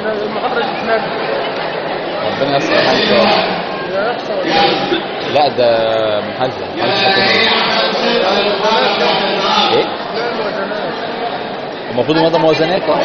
المحاضرة تتنبه ربنا يسر حالك يا يحصل ولا لا؟ لا ده محاسبة محاسبة حكومية ايه لا الوزنات المفروض الموضوع موازنات اه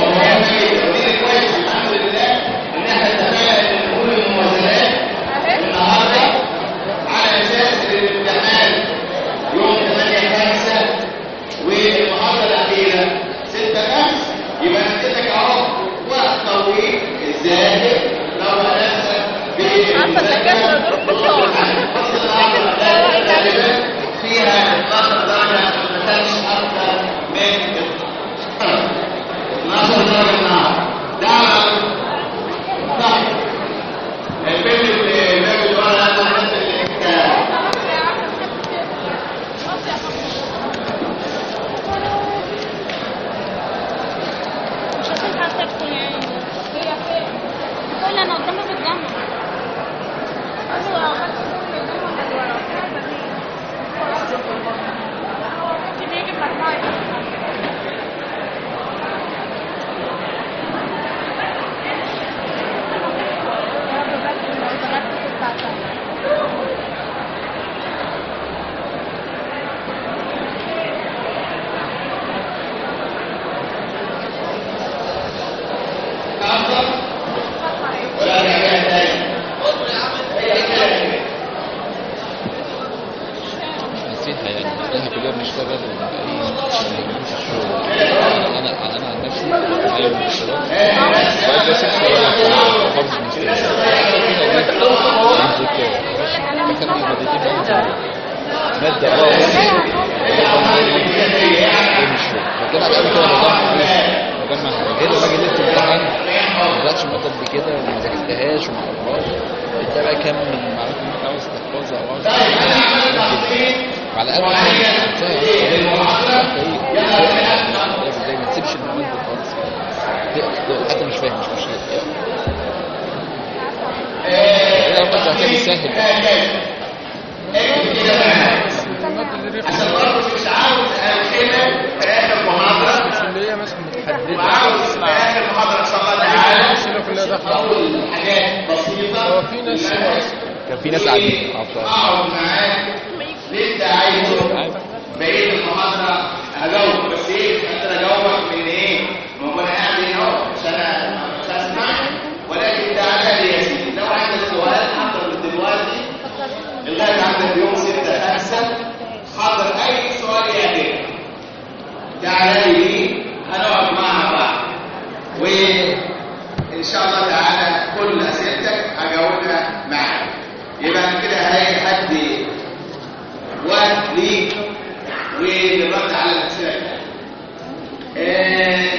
على اساس ان الامتحان يوم 8 5 والمحاضره الاخيره 6 5 يبقى انا اديتك اهو وقت طويل الذاكر لو هنسى عارفة الدكاترة دول كلهم فيها 12 درجه ما كانش اكتر من 12 درجه النهارده ده على طيب البيت اللي الباب اللي ورا ده الناس اللي انت مش هتنفع تدخل يعني هي فين؟ تقول انا قدامي في الجامعة ايوه خدت صورة قدام ولا اللي ورا؟ كده يجيب لك ميه ولا تعملها تاني نسيتها يعني احنا كلنا بنشتغل ونبقى ايه عشان ما نجيبش الشغل انا انا انا عن نفسي ايوه الاشتراك بعد بس حافظ المستشفى ينزل كده اخر مادتين بقى مادة اه فكده على كده بجمع بجمع حاجات لما اجي ليله الامتحان ما ذاكرتش الماده قبل كده وما ذاكرتهاش وما اعرفهاش انت بقى كم من المعلومات اللي انت عاوز تحفظها او عاوز على الاقل زي ما تسيبش المواد دي خالص تقرا حتى مش فاهم مش مشكله كده لما هتلاقي سهل المادة اللي دي عشان برضه مش عاوز الخمه في اخر المحاضره اللي هي مثلا متحددة وعاوز في اخر المحاضره ان شاء الله تعالى الأسئلة كلها داخلة اقول حاجات بسيطه هو في ناس كان في ناس قاعدين معرفش اقعد معاك اللي انت عايزه بقيه المحاضره هجاوب بس ايه مش قادر اجاوبك من ايه؟ ما هو انا قاعد هنا اهو مش انا مش هسمعك ولكن تعالى لي يا سيدي لو عندك سؤال حضر من دلوقتي لغايه عندك يوم 6 5 حضر اي سؤال يعجبك تعالى لي بيه هنقعد مع بعض وان شاء الله تعالى كل اسئلتك هجاوبها معاك يبقى أنا كده هيحدي وقت ليك وللرد على الاسئله آه،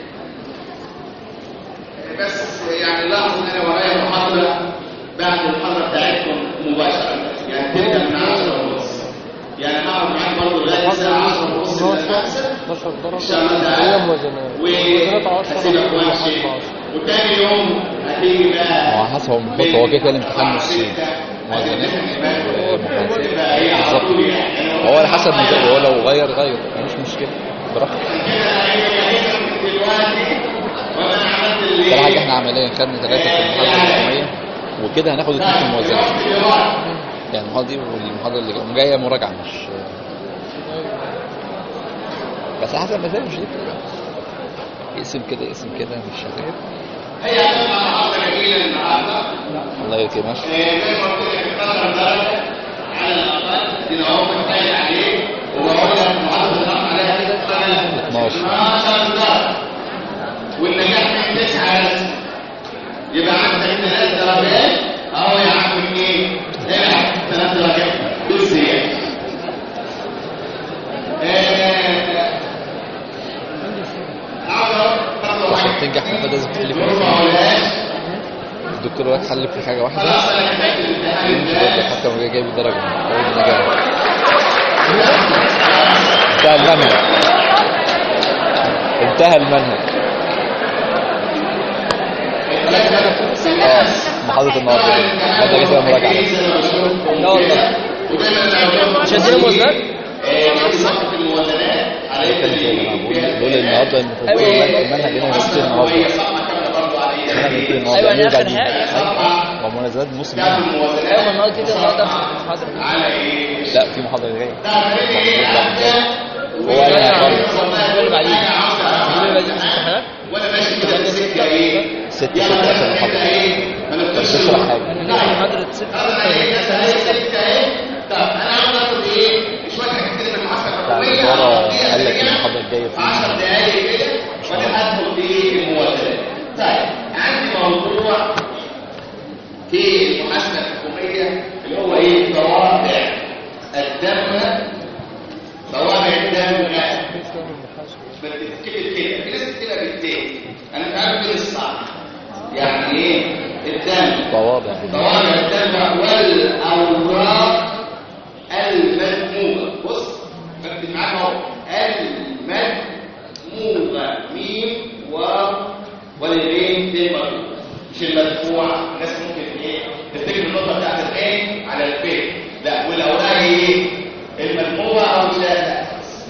بس يعني لاحظوا ان انا ورايا محاضره بعد المحاضره بتاعتكم مباشره يعني تبدا من 10 ونص يعني هقعد معاك برضه لغايه الساعه 10 ونص الى 5 12 ان شاء الله درجة تعالى هي موازنات موازنات 10 وهسيبك ماشي وتاني يوم هتيجي بقى هو حسب هو المفروض هو كده كده الامتحان نصين موازنات ومحاسبة بالظبط كده. هو على حسب مزاجه هو لو غير غير مش مشكلة براحته طبعا حاجة احنا عمليا خدنا ثلاثة في المحاضرة الحكومية وكده هناخد اثنين في الموازنات يعني المحاضرة دي والمحاضرة اللي جاية- جاية مراجعة مش بس حسب مزاجه مش هيفرق يقسم كده يقسم كده مش هيفرق هي هتبقى محاضره جميله النهارده الله يكرمك زي ما قلت لك 12 درجه على الاقل دي هو متخيل عليه وبقول لك المحاضره اللي راح عليها دي تبقى 12. 12 درجه والنجاح من 9 بس يبقى عندك ثلاث درجات اهو يا عم اثنين العب ثلاث درجات بالزياده آه، عاوز برضه عشان حاجه تنجح في المادة لازم تحل ما في قولهاش الدكتور واحد حل في حاجة واحدة خلاص انا كتبت الامتحان يمشي ازاي برضه حتى لو جاي جايب درجة أول النجاح انتهى المنهج انتهى المنهج اه محاضرة النهارده دي. المادة دي تبقى مراجعة بس لا والله مش هدينا موازنات؟ بتكلم كده يا جماعة بقول بقول النهارده المفروض المنهج هنا نص النهارده المنهج ايوه يعني اخر حاجه ومناسبات الموسم كتاب الجاي. الموازنات ايوه ما قلت كده النهارده في المحاضره على ايه؟ لا في محاضرة جاية تعمل ايه؟ هو قال لي هخلص. اللي بعدين اللي بعدين امتحانات وانا ماشي كده في السكه ايه؟ ست يلا ست آخر انت محاضرة ايه؟ ما نفكرش تشرح حاجة انا جاي محاضره ست انا ايه؟ انا ايه؟ ستة ايه؟ طب انا عاوز اخد ايه؟ شويه حاجات كده من المحاسبه بتاع الحكوميه الوزارة أقضيها قال لك سريعاً. المحاضرة الجاية في 10 دقايق كده وانا هدخل في الموازنات. طيب عندي موضوع في المحاسبه الحكوميه اللي هو ايه؟ طوابع الدم طوابع الدم بتتكتب كده في ناس بتكتبها بالتاني انا مش عارف ايه الصح يعني ايه الدم طوابع طوابع الدم والاوراق المدموغه بص بكتب معاك اهو المدموغه ميم و والغين دي مربوطه مش المدفوعه الناس ممكن ايه تفتكر النقطه بتاعت العين على الفين لا والاوراق ايه المدموغه او شاذه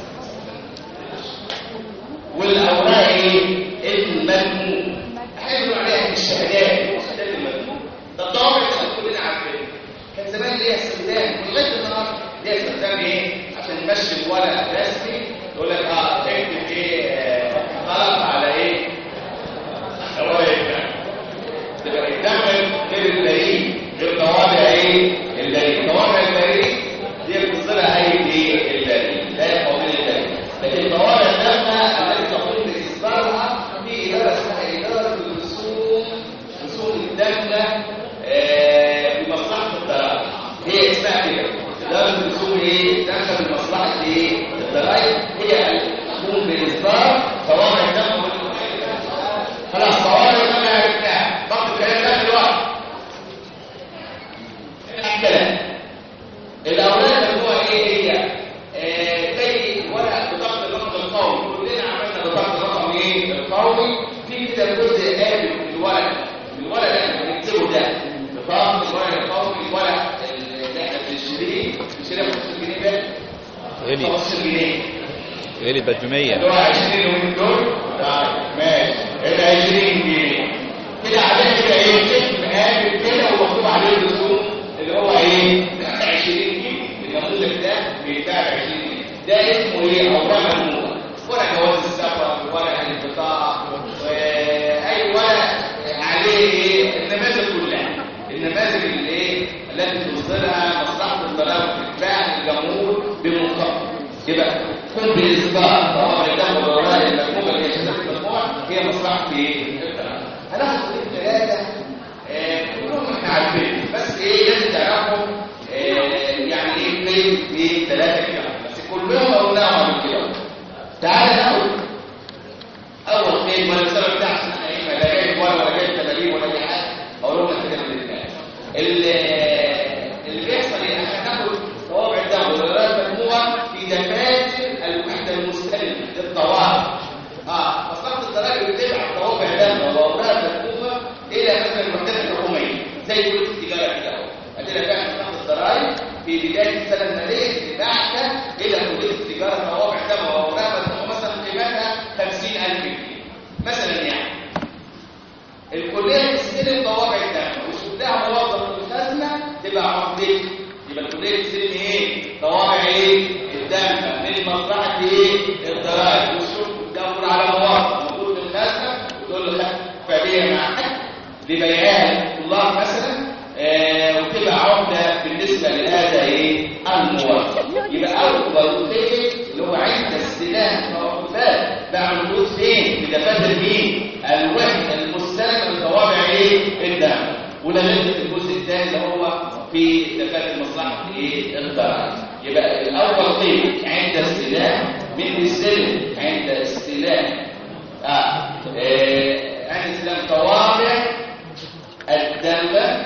والاوراق ايه المدموغه هيقولوا عليها الشهادات الشهادات المدموغه ده طابع اللي كلنا عارفينه كان زمان ليها استخدام ولغايه النهارده ليها استخدام ايه عشان نمشي الورق الرسمي يقول لك اه اكتب ايه آه، طلب على ايه شوائب تبقى الدم غير البريد غير طوابع ايه البريد طوابع البريد دي بتصلها اي ايه البريد لا يقوم البريد لكن طوابع الدم التي تقوم باصدارها في اداره اسمها اداره الرسوم رسوم الدم آه، بمصلحه الضرائب هي اسمها كده اداره الرسوم ايه داخل بمصلحه ايه الضرائب هي اللي تقوم باصدار طوابع الدم خلاص طوابع الدم عرفناها ضغط الكلام ده دلوقتي الكلام الاولاد المجموعه ايه هي آه، زي ورق بطاقه الرقم القومي كلنا عملنا بطاقه الرقم ايه القومي في كده جزء قابل من الورق من الورق اللي احنا بنكتبه ده بطاقه الورق القومي الورق اللي احنا بنشتريه بنشتريه ب 15 جنيه بقى غلي 15 جنيه غلي بقت ب 100 اللي هو 20 يومين دول طيب ماشي ال 20 جنيه كده عليه كده ايه اسم قابل كده ومكتوب عليه الرسوم اللي هو ايه 20 جنيه النموذج ده بيتباع ب 20 جنيه ده اسمه ايه اوراق ممنوعه ورق جواز السفر ورق البطاقه واي ورق عليه ايه النماذج كلها النماذج اللي ايه التي تصدرها مصلحه الضرائب بتتباع للجمهور بمنطقه يبقى كل باصدار طوابع الدم والاوراق المجموعه اللي هي شهادات المجموعه هي مصلحه ايه هناخد الثلاثه كلهم احنا عارفين بس ايه لازم تعرفوا آه، يعني ايه فين في ثلاثه كده بس كلهم قلناهم قبل كده تعالى ناخد اول خير ولا السبب بتاع عشان احنا ايه ما لا جايب ولا ولا جايب تمارين ولا اي حاجه اقول لهم كده بالاثنين اللي بيحصل ايه احنا هناخد طوابع الدم والاوراق المجموعه في دفاتر الوحده المستلمه للطوابع اه مصلحه الضرائب بتبعت طوابع دم واوراق مكتوبه الى مثلا الوحدات الحكوميه زي كليه التجاره كده اهو عندنا فعلا مصلحه الضرائب في بدايه السنه الماليه بعثه الى كليه التجاره طوابع دم واوراق مكتوبه مثلا قيمتها 50000 جنيه مثلا يعني الكليه تستلم طوابع الدم وشفتها موظف في الخزنه تبقى عقدتي يبقى الكليه تستلم ايه طوابع ايه الدم من مصلحه ايه الضرائب والشرط تدور على موظف موجود في الخزنه وتقول له خد فديه مع حد لبيعها للطلاب مثلا آه وتبقى عقده بالنسبه لهذا ايه الموظف يبقى اول خير اللي هو عند استلام توقفات بقى موجود فين في دفاتر مين الوحده المستلمه لطوابع ايه الدم ولغايه الجزء الثاني اللي هو في دفاتر مصلحه ايه الضرائب يبقى الاول خير عند استلام من استلم عند استلام اه, آه. عند استلام طوابع الدم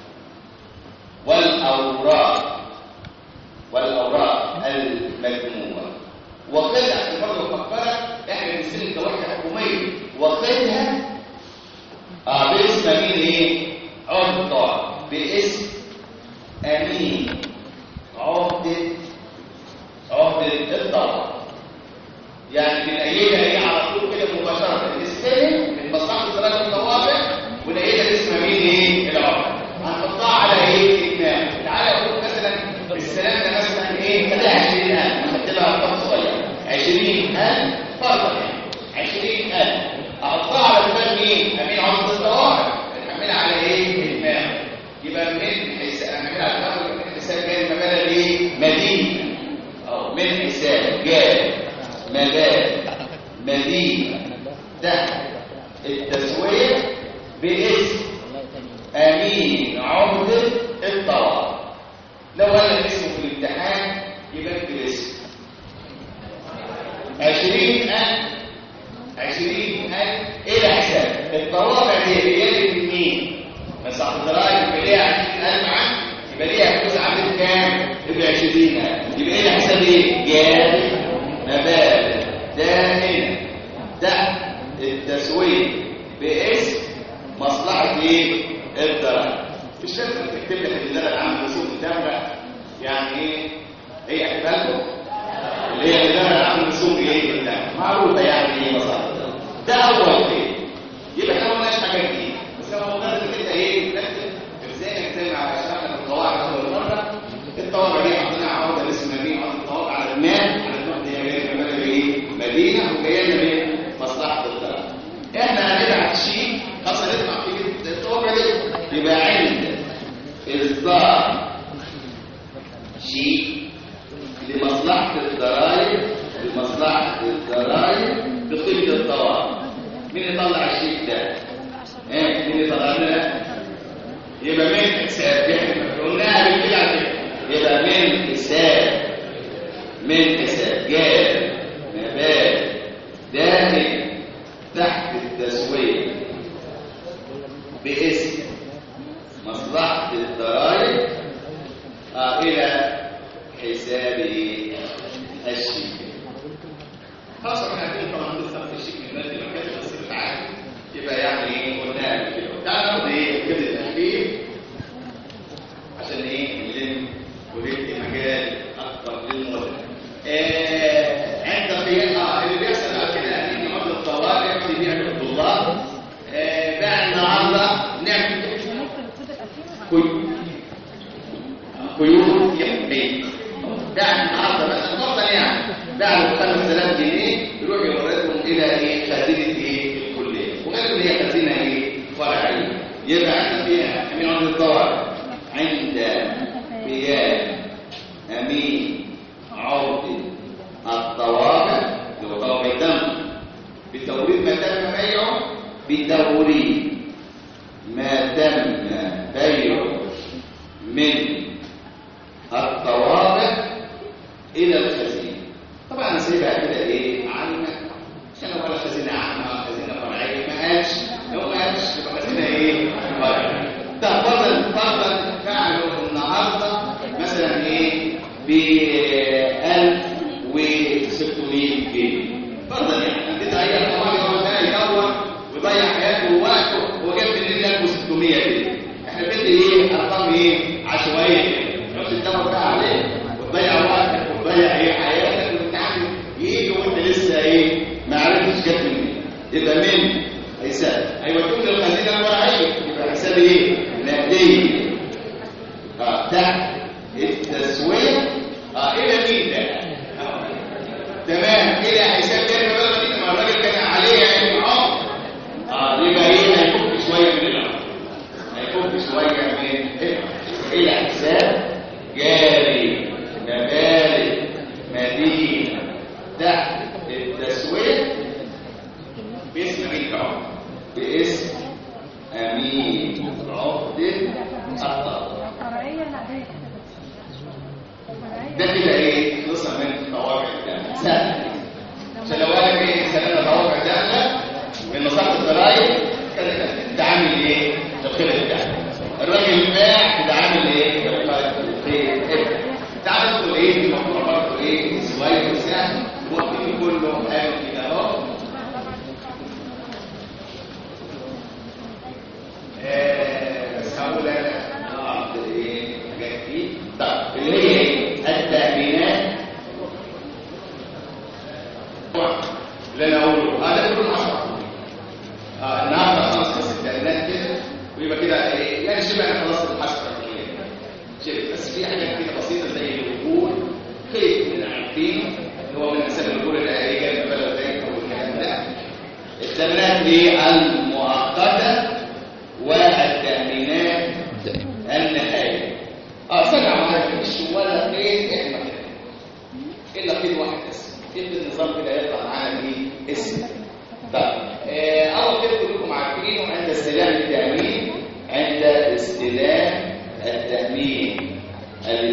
والاوراق والاوراق المجموعه واخدها عشان برضه افكرك احنا بنستلم كوحده حكوميه واخدها اه باسم مين ايه عقده باسم امين عقده عقده الطلب يعني بنأيدها ايه على طول كده مباشره نستلم من مصلحه الضرائب والطوابع ونأيدها باسم امين عمدة الطوارئ لو انا اسمه في الامتحان يبقى اكتب اسم عشرين ألف عشرين ألف إلى حساب الطوابع دي بيد من مين؟ بس على الضرايب يبقى ليها عشرين ألف عام يبقى ليها فلوس عامل كام؟ يبقى عشرين ألف يبقى إلى حساب إيه؟ جاري مبالغ دائمة تحت التسويق باسم مصلحة إيه؟ الضرايب مش لازم تكتب لك الإدارة العامة رسوم الدولة يعني إيه؟ هي أحبالكم اللي هي الإدارة العامة رسوم إيه؟ الدولة معروفة يعني إيه مصلحة الدولة ده أول شيء يبقى احنا ما قلناش حاجة جديدة بس انا قلنا لك انت ايه تركز ازاي زي ما شرحنا في القواعد اول مرة الطوابع دي عندنا عوضة اسم مدينة عوضة الطوابع على المال على المال دي جايه من بلد ايه؟ مدينة وجايه من مصلحة الدولة احنا هنبعت شيء خاصة نسمع في الطوابع دي يبقى عند إصدار شيء لمصلحة الضرائب لمصلحة الضرائب بقيمة الطوارئ مين يطلع الشيك ده؟ ايه مين يطلع لنا؟ يبقى من حساب احنا قلناها بالكده على فكرة يبقى من حساب من حساب جاري مبالغ داخل تحت التسويق باسم مصلحة الضرائب آه إلى حساب الشيك خاصة احنا عارفين طبعا لسه في الشيك من المادي ما كانش بس العام يبقى يعني ايه قلنا قبل كده تعالى ناخد ايه كده التحليل عشان ايه نلم وندي مجال اكبر للمدن آه عند قيام اه اللي بيحصل على كده ان عرض الطوارئ اللي بيعمل الطلاب آه بقى النهارده نعمل كل قيود يومية بعد النهارده مثلا فرضا يعني بعد 5000 جنيه يروح يوردهم الى ايه خزينه ايه الكليه وغالبا هي خزينه ايه فرعيه يبقى عندنا فيها امين عند الطوارئ عند قيام امين عرض الطوارئ اللي هو طوارئ الدم بتوريد ما تم بيعه بتوريد ما تم بيعه من الطوابع الى الخزينه طبعا انا سايبها كده ايه عامه عشان ولا خزينه عامه ولا خزينه فرعيه ما قالش لو ما قالش يبقى خزينه ايه فرعيه طب فرضا فرضا فعلوا النهارده مثلا ايه ب 1600 جنيه فرضا يعني كده هي الطوابع هو ده يدور ويضيع حياته ووقته وجاب من 1600 جنيه احنا بدي ايه ارقام ايه عشوائيه كده مش تدور بقى عليه وتضيع وقتك وتضيع ايه حياتك وانت عارف يجي وانت لسه ايه ما عرفتش جت منين يبقى من حساب هيودوك للخزينه الورقيه يبقى حساب ايه نقديه اه تحت التسويه اه الى مين ده آه. تمام الى حساب تاني بقى ما الراجل كان عليه عين عمر اه يبقى ايه هيفك شويه من الامر هيفك شويه من الامر الى حساب جاري مبالغ مدينه تحت التسويه باسم مين عمر باسم امين عقده الطاقه فرعية لا ده ده كده ايه نص من الطوابع ده سهل عشان لو قال لك ايه سنه طوابع داخله من مصلحه الضرايب كده تعامل ايه الخير بتاعك الراجل باع تتعامل ايه بالخير تعالى ندخل ايه في موضوع برضه ايه سوايف وسهل وقتين كله قال كده اهو آه، بس هقول انا بعض ايه حاجات دي طب اللي هي ايه التأمينات اللي انا اقوله هذا كله 10 اه النهارده خلاص بس التأمينات كده ويبقى كده ايه يعني شبه انا خلاص الحشره الكليه شبه بس في حاجات كده بسيطه زي الوجود خيط من عارفينه اللي هو من حساب الوجود الآلية البلد زي والكلام ده التأمينات ايه المؤقته والتأمينات دائما النهائية اه سمع معاك مش ولا قيد احنا كده الا قيد واحد بس قيد النظام كده يطلع معانا ايه اسم طيب آه، اول كده كلكم عارفينه عند استلام التأمين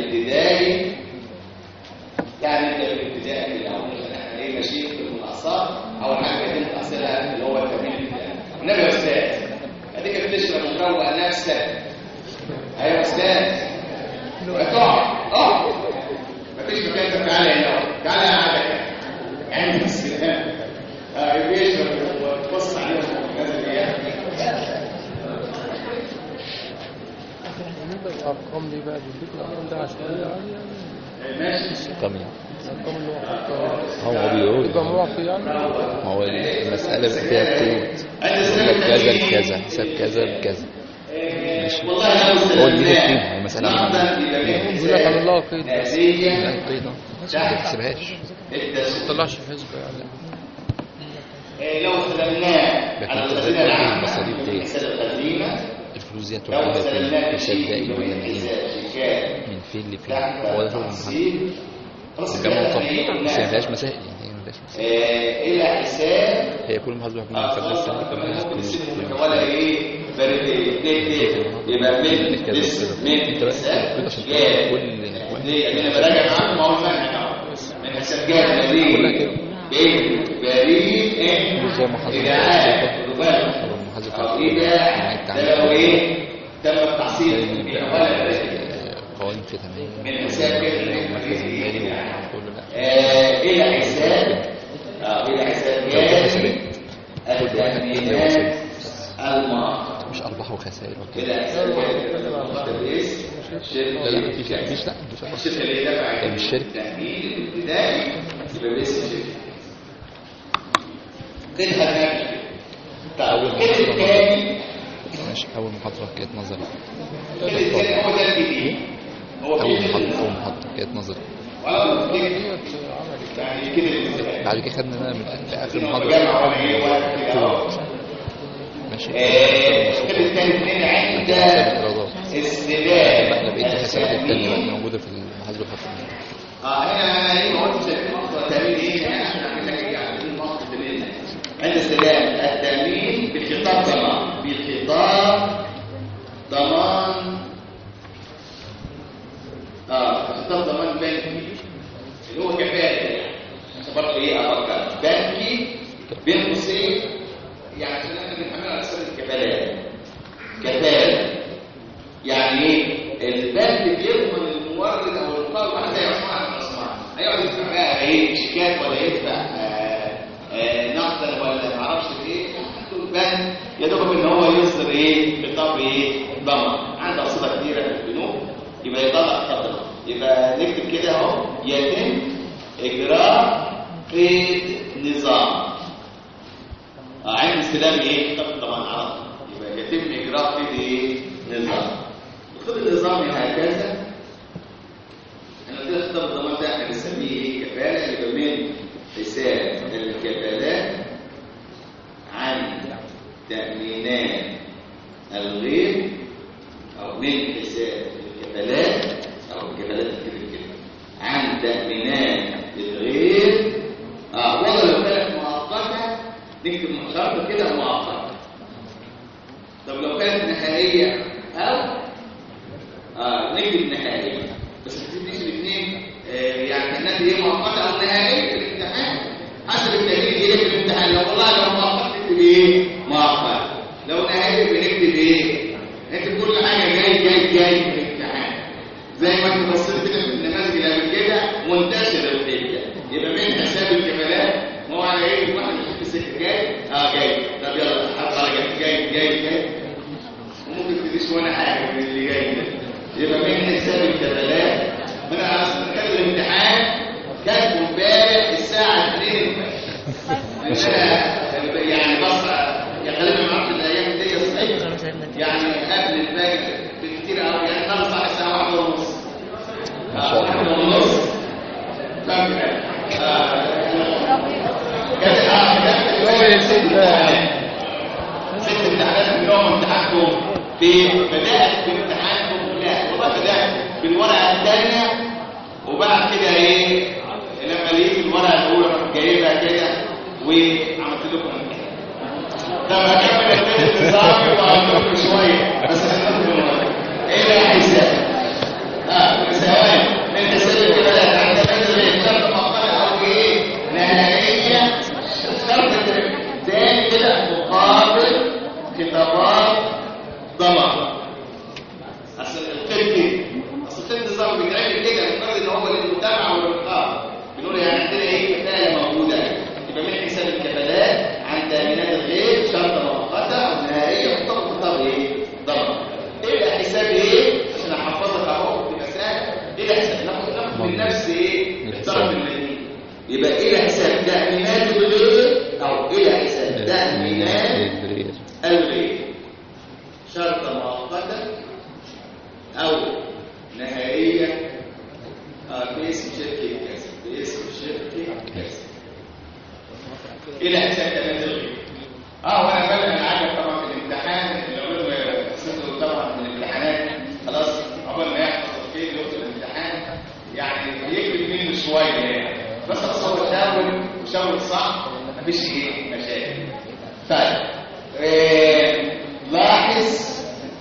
الابتدائي يعني انت في الابتدائي كده اهو احنا ايه ماشيين في المقصات اول حاجه انت تحصلها اللي هو التمرين الابتدائي والنبي يا استاذ اديك بتشرب وتروق نفسك ايوه يا استاذ اقعد اقعد مفيش مكان تبقى تعالى هنا تعالى قاعدك عندي السلام اه بيشرب وتبص عليهم هذا الايام الارقام دي بقى بيديك الارقام ده عشان ماشي كم يعني الارقام اللي هو حاططها هو بيقول يبقى موافق يعني ما هو المسألة بقى فيها كود يقول لك كذا لكذا حساب كذا لكذا ماشي والله لو هو اللي ليه قيمة المسألة عامة يقول لك عامل لها قيد بس لا القيمة بس ما تحسبهاش ما تطلعش حسبة يعني لو استلمناه لكن على انت سبيل بتقول العام المصاريف دي السنة القديمة الفلوس دي لو هتروح فين استلمناه حساب بشيء دائم ولا من معين شيكات من فين لفين تحت هو ده شغل المحل تفصيل خلاص الجامعة كده طبعا احنا بس ما قلنا فيهاش مسائل يعني هي ما فيهاش مسائل آه، الى حساب هي كل محاسبة هتكون من خلال السنة كلها كنوز كل ولا ايه بريد يبقى من كذا بس وكذا. من انت بس حساب كل عشان جاد. تعرف كل ليه؟ انا براجع معاكم ما هو المنهج اهو من حساب جاد بريد كلها كده. ايه بريد ايه زي محاسبة إيداعات. الوظيفة. بالك. أو المحاسبة أو بتاعت إيداع. جمعية ده لو التعامل ايه تم التحصيل دايما فيها نبدأ ولا بريد. قوانين ختامية من حساب كده. المركز المالي وكل ده آه، الى حساب اه الى حساب لو في حسابات جاد كل واحد كده التأمينات وصل المؤقتة مش أرباح وخسائر وكده الى حساب جاد التدريس لا لا مفيش لا مفيش لا مفيش أرباح. الشركه اللي دفعت ده مش شركة. التأمين الابتدائي يبقى باسم الشركه كده هنعمل طب كده التاني ماشي أول محاضرة كانت نظري كده التاني هو ده الجديد هو أول في محاضرة أول محاضرة كانت نظري ولا كده ديت عملت يعني كده التاني. بعد كده خدنا بقى من آخر جمع محاضرة ولا ايه ولا كده اهو ماشي آه، كده التاني اتنين عند كده حساب الإيرادات استلام بقى احنا بقيت الحسابات التانية بقى اللي موجودة في المحاسبة الخاصة اه هنا انا ايه ما قلتش المصدر التامين ايه انا عشان اعمل لك ايه عشان المصدر التامين عند استلام التامين بخطاب ضمان بخطاب ضمان اه خطاب ضمان بنكي اللي هو كفايه يعني عشان برضه ايه افكر بنكي بين قوسين يعني عشان احنا بنعمل على اساس الكفالات كفاله يعني ايه البنك بيضمن المورد او القرض واحد هيصنع عن الاصناع هيقعد يدفع بقى ايه شيكات ولا يدفع آه، آه، نقدا ولا ما اعرفش ايه عنده البنك يا دوب ان هو يصدر ايه خطاب ايه ضمان عنده انشطه كتيره في البنوك يبقى يطلع خطاب ضمان يبقى نكتب كده اهو يتم اجراء قيد نظام آه، عند استلام ايه خطاب الضمان على طول يبقى يتم اجراء قيد ايه نظام الخطاب النظامي هكذا انا كده خطاب الضمان ده احنا بنسميه ايه كفاله يبقى من حساب الكفالات عن تامينات الغير او من حساب الكفالات او الكفالات الكبيره كده عن تامينات الغير اه ولا لو كانت مؤقته نكتب شرط كده مؤقته طب لو كانت نهائيه او اه نكتب نهائيه بس ما تكتبش الاثنين آه يعني كانت ايه مؤقته او نهائيه في الامتحان حسب التهديد ايه في الامتحان لو والله لو مؤقت نكتب ايه مؤقت لو نهائيه بنكتب ايه نكتب كل حاجه جاي جاي جاي في الامتحان زي ما انت بصيت كده في النماذج اللي قبل كده منتشر الفكره يبقى من حساب الكمالات ما هو على ايه واحد يشوف السكه جاي اه جاي طب يلا حط على جاي جاي جاي جاي وممكن تديش ولا حاجه من اللي جاي ده يبقى من حساب الكمالات من اصل كان الامتحان كان امبارح الساعه 2 الفجر انا يعني بص يا غالبا ما اعرفش الايام دي صحيح يعني قبل الفجر بكتير قوي يعني خلص على الساعه 1 ونص ما شاء الله. 1 ونص فاكر كانت اه ست امتحانات منهم امتحانكم في بدات بامتحانكم لا والله بدات بالورقه الثانيه وبعد كده ايه لما لقيت الورقه الاولى رحت جايبها كده وعملت لكم امتحان طب هكمل التاني النظام وهقول لكم شويه بس هنقول ايه بقى حساب اه ثواني طلبات ضمان اصل القيد كده اصل القيد نظام بيتعمل كده مفترض ان هو للمجتمع والرقابه بنقول يعني عندنا ايه كفاله موجوده يبقى من حساب الكفالات عن تامينات الغير شرط مؤقته او نهائيه مرتبط بخطاب ايه ضمان ايه حساب ايه عشان احفظك اهو في مسائل ايه حساب ناخد ناخد من نفس ايه الطرف المدني يبقى ايه حساب تامينات الغير او ايه حساب تامينات الغير شرط مؤقتة أو نهائية آه، باسم شركة كذا باسم شركة كذا إلى حساب تمام الغير اه وانا بلغ العجب طبعا في الامتحان العلوم صدروا طبعا من الامتحانات خلاص قبل ما يحفظ الخير يوصل الامتحان يعني يكتب منه شويه يعني بس اصور شاول وشاول صح مفيش ايه مشاكل طيب آه، لاحظ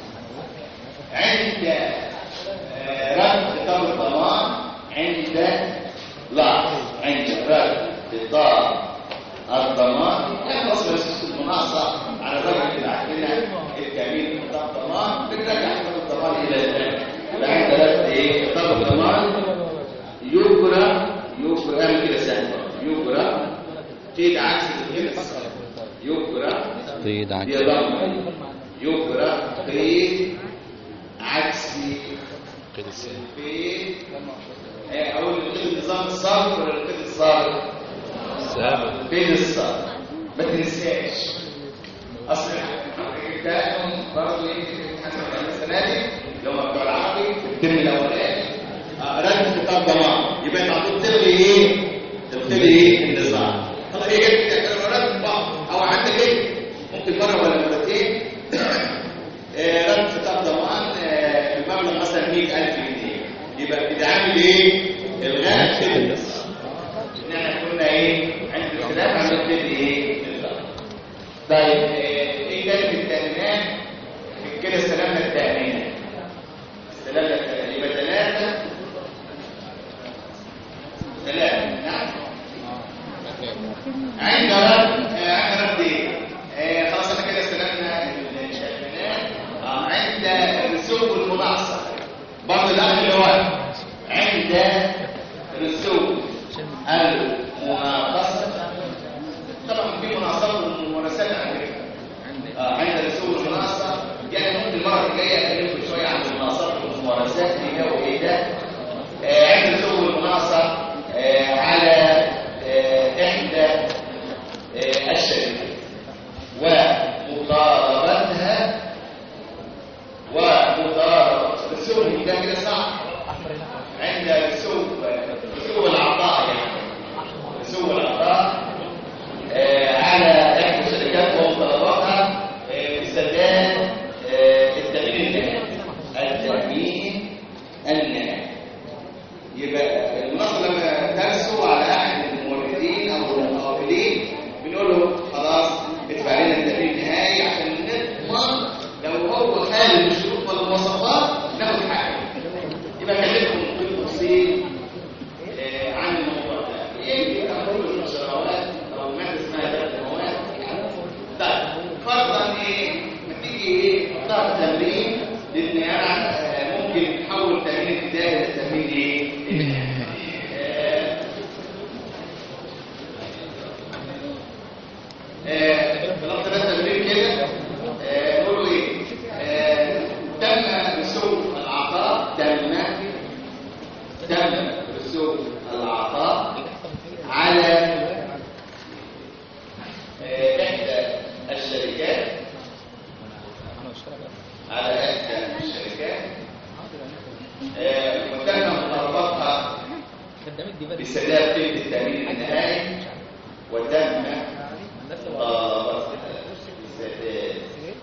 عند آه، رد خطاب الضمان عند لاحظ عند رد خطاب الضمان يعني وصل لسوس المناقصة على الرجل اللي عندنا التأمين خطاب الضمان بنرجع خطاب الضمان إلى الآن يبقى عند رد إيه خطاب الضمان يجرى يجرى اعمل كده سهل يجرى قيد عكس الجنس يجرى قيد عكس يضم يجرى قيد عكسي قيد السنة قيد آه، اقول القيد نظام الصرف ولا القيد الصارف سابق قيد الصرف ما تنساش اصل الكلام برضه يمكن حسب السنه دي لو ما بتوع العربي في الترم الاولاني آه، رد خطاب ضمان يبقى انت هتقول تلغي ايه؟ تلغي ايه؟ النظام طب هي جت كده رد بعض او عندك ايه؟ ممكن مره ولا مرتين آه، رد خطاب ضمان آه، المبلغ مثلا 100000 جنيه يبقى بتعمل ايه؟ الغاء كده ان احنا كنا ايه؟ عند الخلاف عملت ايه؟ الغاء طيب آه، ايه كانت التأمينات؟ كده استلمنا التأمينات استلمنا التأمينات يبقى ثلاثة ثلاثة نعم عند رد آه، عند رد ايه؟ آه، خلاص احنا كده استلمنا التأمينات آه، عند رسوم المناقصة برضه الأمر اللي هو عند رسوم المناقصة طبعا في مناصات وممارسات على فكره آه، عند رسول المناصه يعني ممكن المره الجايه اكلمكم شويه عن المناصات والممارسات اللي هو ايه ده آه، عند رسول المناصه آه، على آه، احدى آه، الشركات ومطالبتها ومطالبه رسول ده كده صح عند رسول رسول العطاء يعني رسول العطاء آه، على احدى الشركات ومطالباتها آه، بسداد آه، التامين النهائي التامين النهائي يبقى المناصب لما ترسو على احد الموردين او المقاولين بنقول له خلاص ادفع لنا التامين النهائي عشان نضمن لو هو خالي من الشروط والمواصفات ناخد حاجه يبقى كلمكم بالتفصيل آه، عن الموضوع ده يمكن تقول الشراوات او ماده اسمها ذات المواد طيب فرضا ايه ما تيجي ايه تختار تمرين لان انا آه، ممكن نحول تمرين ابتدائي لتمرين ايه آه، آه، خلاص ده تمرين كده آه، نقول له ايه آه، تم رسوم العطاء تم تم رسوم العطاء على آه، إحدى الشركات على إحدى الشركات آه، وتم مطالبتها بسداد قيمة التأمين النهائي وتم مطالبتها بسداد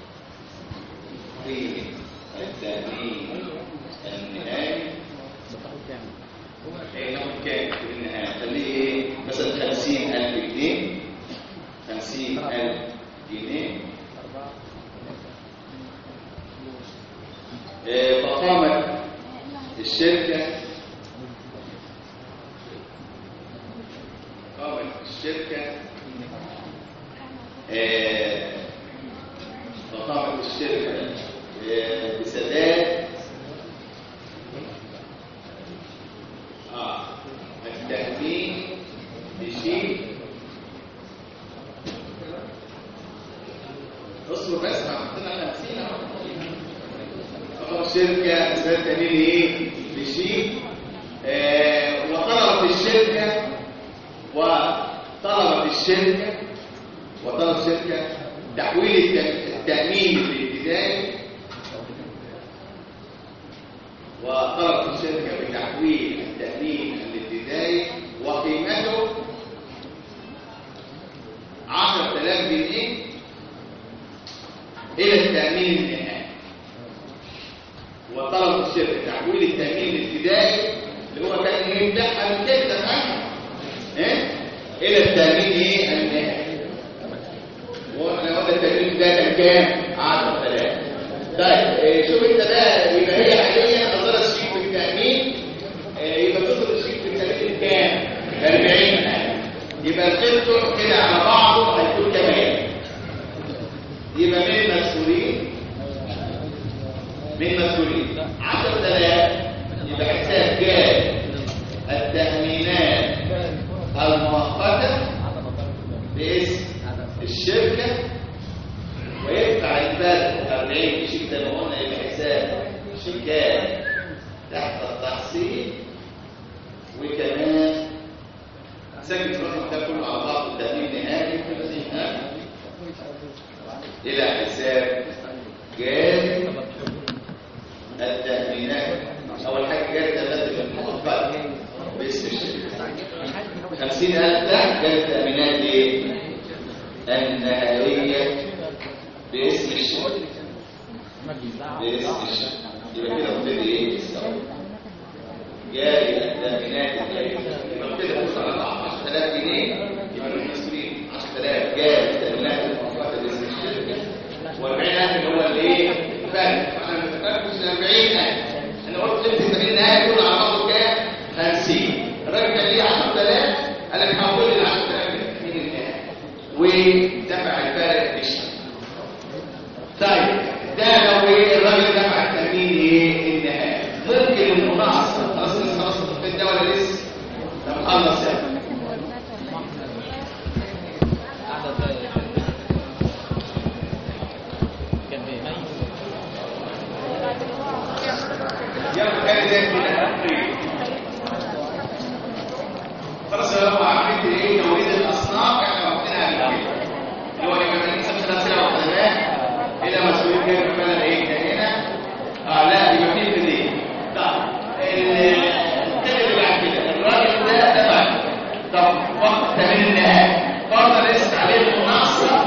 قيمة التأمين النهائي ايه كام في النهاية خليه ايه مثلا خمسين ألف جنيه خمسين ألف جنيه إيه، فقامت الشركة قامت الشركة إيه، فقامت الشركة آه، بسداد اه التأمين بشيء اصبر بس ما حطينا على نفسنا اهو الشركة بسداد تأمين ايه بشيء آه، وطلبت الشركة وطلبت الشركة وطلب الشركة تحويل الت- التأمين الابتدائي وطلبت الشركة بتحويل التأمين الابتدائي وقيمته 10000 جنيه إلى التأمين النهائي وطلبت الشركة تحويل التأمين الابتدائي اللي هو كان يمدحها من كده فاهم؟ إيه؟ إلى التأمين إيه النهائي واحنا قلنا التأمين ده كان كام؟ 10000 طيب إيه، شوف انت ده يبقى هي حاليا نظرت الشيك بالتأمين إيه، يبقى تدخل الشيك بالتأمين كام؟ 40000 يبقى القسط كده على بعضه هيكون كام؟ يبقى مين مسؤولين؟ مين مسؤولين؟ 10000 يبقى حساب جاب التأمينات المؤقتة باسم الشركة ويدفع الفرق 40 شيك زي ما قلنا يبقى حساب شيكات تحت التحصيل وكمان سجل الرقم ده كله على بعض التأمين نهائي ها؟ إلى حساب جاري التأمينات أول حاجة جاري تبادل المؤقت باسم الشركة 50000 ده جاري التأمينات إيه؟ النهارية باسم الشركة باسم الشركة يبقى كده مبتدي ايه الثوره جاري التأمينات الجارية يبقى كده بص على بعض 10000 جنيه يبقى المسؤولين 10000 جاري التأمينات المؤقتة باسم الشركة و40000 اللي هو الايه؟ الفرق عشان ما تفرقش 40000 انا قلت قيمة التأمين النهائي يكون على بعضه كام؟ 50 الراجل كان ليه 10000 قال لك هقول ال 10000 للتأمين النهائي ودفع الفارق بالشركة طيب ده لو ايه الراجل دفع التأمين ايه النهائي ممكن انه نقص خلاص لسه خلاص التطبيق ده ولا لسه طب خلص يا ابني. يلا كان زي كده خلاص يا رب عملت ايه توريد الاصناف احنا واخدينها قبل كده اللي هو يبقى من سنه ثلاثه وخدناه الى مسؤوليه كام فعلا ايه ده هنا اه لا يبقى في بديل طب الكلمه اللي بعد كده الراجل ده تبع طب وقت تمرين النهائي فرضا لسه عليه المناقصه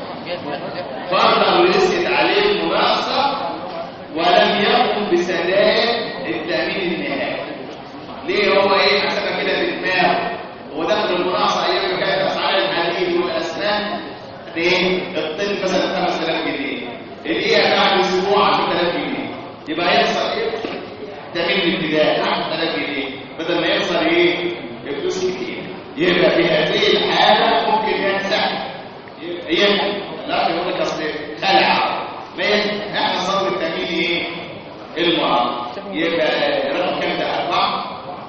فرضا لسه عليه المناقصه ولم يقم بسداد التامين النهائي ليه هو ايه حسبها كده في دماغه هو دخل المناقصه ايام ما كانت اسعار الحديد والاسنان ايه الطن مثلا 5000 جنيه الايه بعد اسبوع 10000 جنيه يبقى هيخسر ايه تامين الابتدائي 10000 جنيه بدل ما يخسر ايه فلوس كتير يبقى في هذه الحاله ممكن ينسحب يمكن لا يقول لك اصل خلع ما ينفع. احنا صار التامين ايه المعارض يبقى رقم كام ده اربعه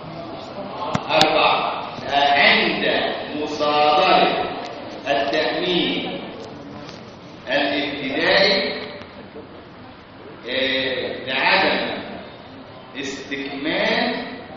أربعة آه، عند مصادرة التأمين الابتدائي آه، لعدم استكمال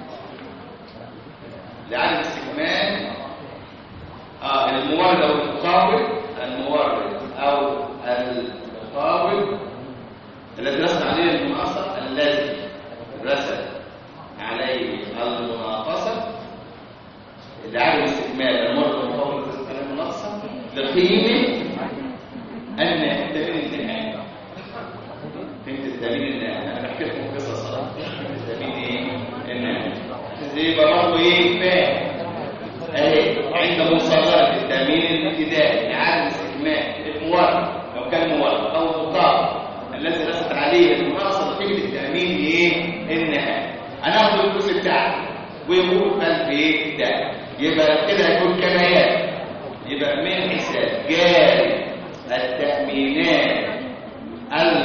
لعدم استكمال آه المورد أو المقاول المورد أو المقاول الذي رسم عليه المناقصة الذي رسم عليه المناقصة لعدم استكمال المرض المقاول رسم عليه المناقصة لقيمة أن التأمين النهائي فهمت التأمين النهائي أنا بحكي لكم قصص أهو. التأمين إيه؟ النهائي يبقى برضه إيه فاهم أهي عند مصادرة التأمين الابتدائي لعدم استكمال المورد لو كان مورد أو مطابق الذي رست عليه المناقصة قيمة التأمين إيه؟ النهائي هناخد الفلوس بتاعته ويقول قلب إيه ده يبقى كده هيكون كميات يبقى من حساب جاري التأمينات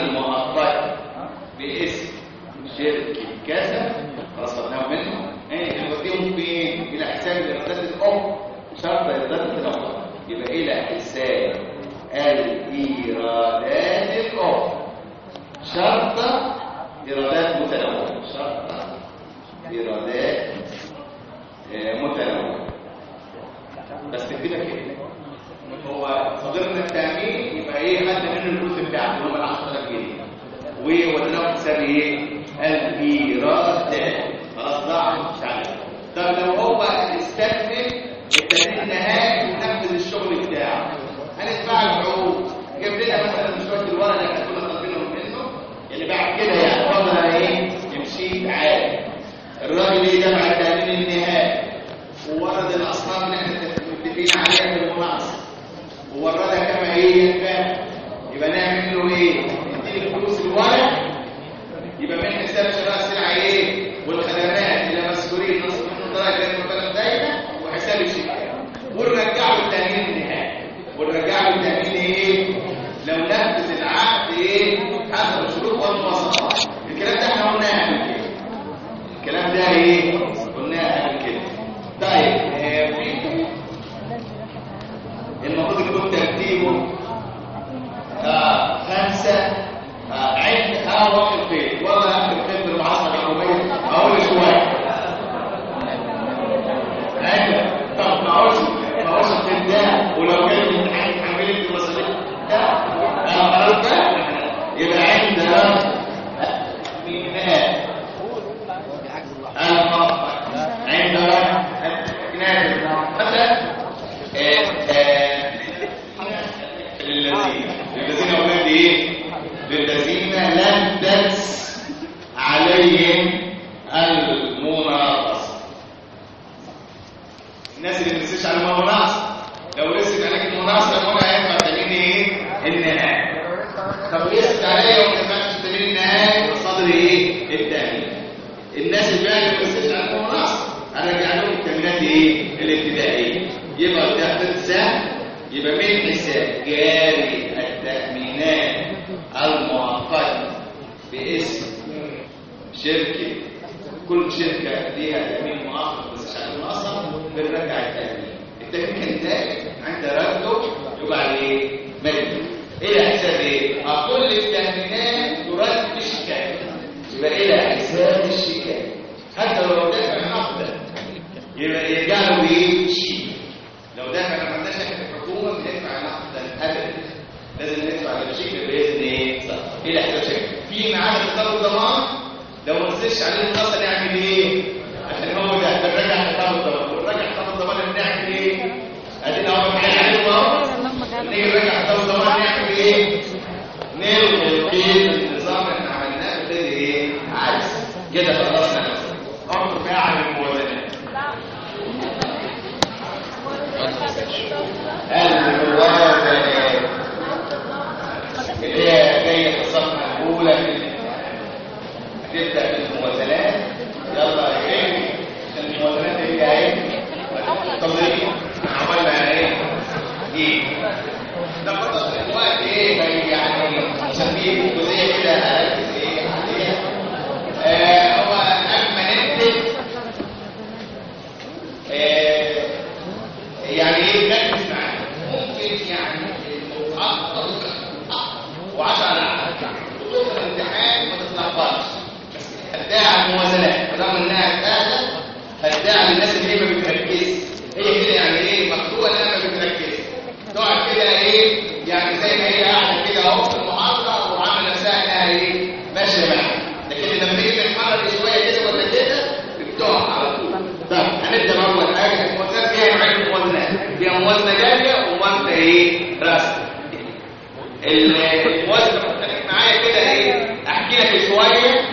باسم شركة كذا خلاص خدناهم منه ايه نوديهم فين الى حساب الايرادات الاخرى شرط الايرادات الاخرى يبقى الى حساب الايرادات الاخرى شرط ايرادات متنوعه شرط ايرادات آه، متنوعه بس كده كده هو صدرنا التأمين يبقى ايه خدنا منه الفلوس بتاعته اللي هم ال 10000 جنيه ووديناهم حساب ايه؟ الايرادات خلاص ضاع مش عارف طب لو هو استكمل التأمين النهائي ونفذ الشغل بتاعه هندفع العقود جاب لنا مثلا شويه الورق اللي احنا كنا طالبينهم منه اللي بعد كده يعني فضل ايه؟ يمشي عادي الراجل ايه دفع التأمين النهائي وورد الاصناف اللي احنا متفقين عليها في المناقصه ووردها كما هي كان يبقى نعمل له ايه نديله فلوس الورق يبقى من حساب شراء السلعه ايه والخدمات اللي مسؤولين نصف منه درجه المكلف دايما وحساب الشركه ونرجع له التامين النهائي ونرجع له التامين ايه لو نفذ العقد ايه حسب الشروط والمواصفات الكلام ده احنا قلناه قبل كده الكلام ده ايه قلناه قبل كده طيب آه، في المفروض يكون ترتيبه آه خمسة آه عند اه وقت الخير والله اخر الخير في المعاصرة الحكومية اقول شوية عند طب ما اقولش ما اقولش الخير ده ولو كان الامتحان يتحمل لي المصاريف ده اه خلاص بقى يبقى عند ميناء المطبخ عند الكنائس مثلا للذين للذين أولاد إيه؟ للذين لم تدس عليهم المناقصة الناس اللي بتنسيش على المناقصة لو رست عليك المناقصة يكون هينفع تمين إيه؟ النهاية طب رست عليا وما ينفعش تمين النهاية صدر إيه؟ التأمين الناس اللي بقى اللي بتنسيش على المناقصة هرجع لهم التمرينات ايه الابتدائيه يبقى ده تنسى يبقى من حساب جاري التامينات المؤقته باسم شركه كل شركه ليها تامين مؤقت بس عشان المنظم بنرجع التامين التامين كان زائد عند رده يبقى عليه ملك الى حساب ايه؟ كل التامينات ترد بشكايه يبقى الى حساب الشكايه حتى لو دافع نقدا يبقى يرجع له ايه شيء لو دافع ما عندناش احنا في الحكومه بندفع نقدا ابدا لازم ندفع بالشيك باذن ايه صح الى حساب شيك في معاد خطاب الضمان لو ما نزلش عليه النص نعمل ايه عشان هو ده بنرجع خطاب الضمان ونرجع خطاب الضمان نعمل ايه ادينا اول حاجه عليه اهو نيجي نرجع خطاب الضمان نعمل ايه نلغي النظام اللي احنا عملناه بتدي ايه عجز كده خلصنا امر فاعل الموازنات الموازنات اللي هي جايه في الصفحه الاولى هتبدا بالموازنات يلا يا ايه الموازنات اللي هي ايه التمرين عملنا ايه ايه ده برضه الوقت ايه يعني نسميه جزئيه كده اركز ايه عليها آه، هو اما نكتب آه، يعني ايه نركز معاه ممكن يعني المحقق وعشان على وتوصل الامتحان ما تتلخبطش بس هتدعي على الموازنات رغم انها سهله هتدعي على الناس اللي هي ما بتركزش هي كده يعني ايه مكتوبه انها ما بتركزش تقعد كده ايه يعني زي ما هي قاعده كده اهو في المحاضره وعامله نفسها انها ايه ماشيه معاها لكن لما نيجي نتحرك شويه كده ولا كده بتقع على طول طب هنبدا باول حاجه الموازنات فيها نوعين موازنات فيها موازنه جاريه وموازنه ايه راسيه الموازنه خليك معايا كده ايه احكي لك شويه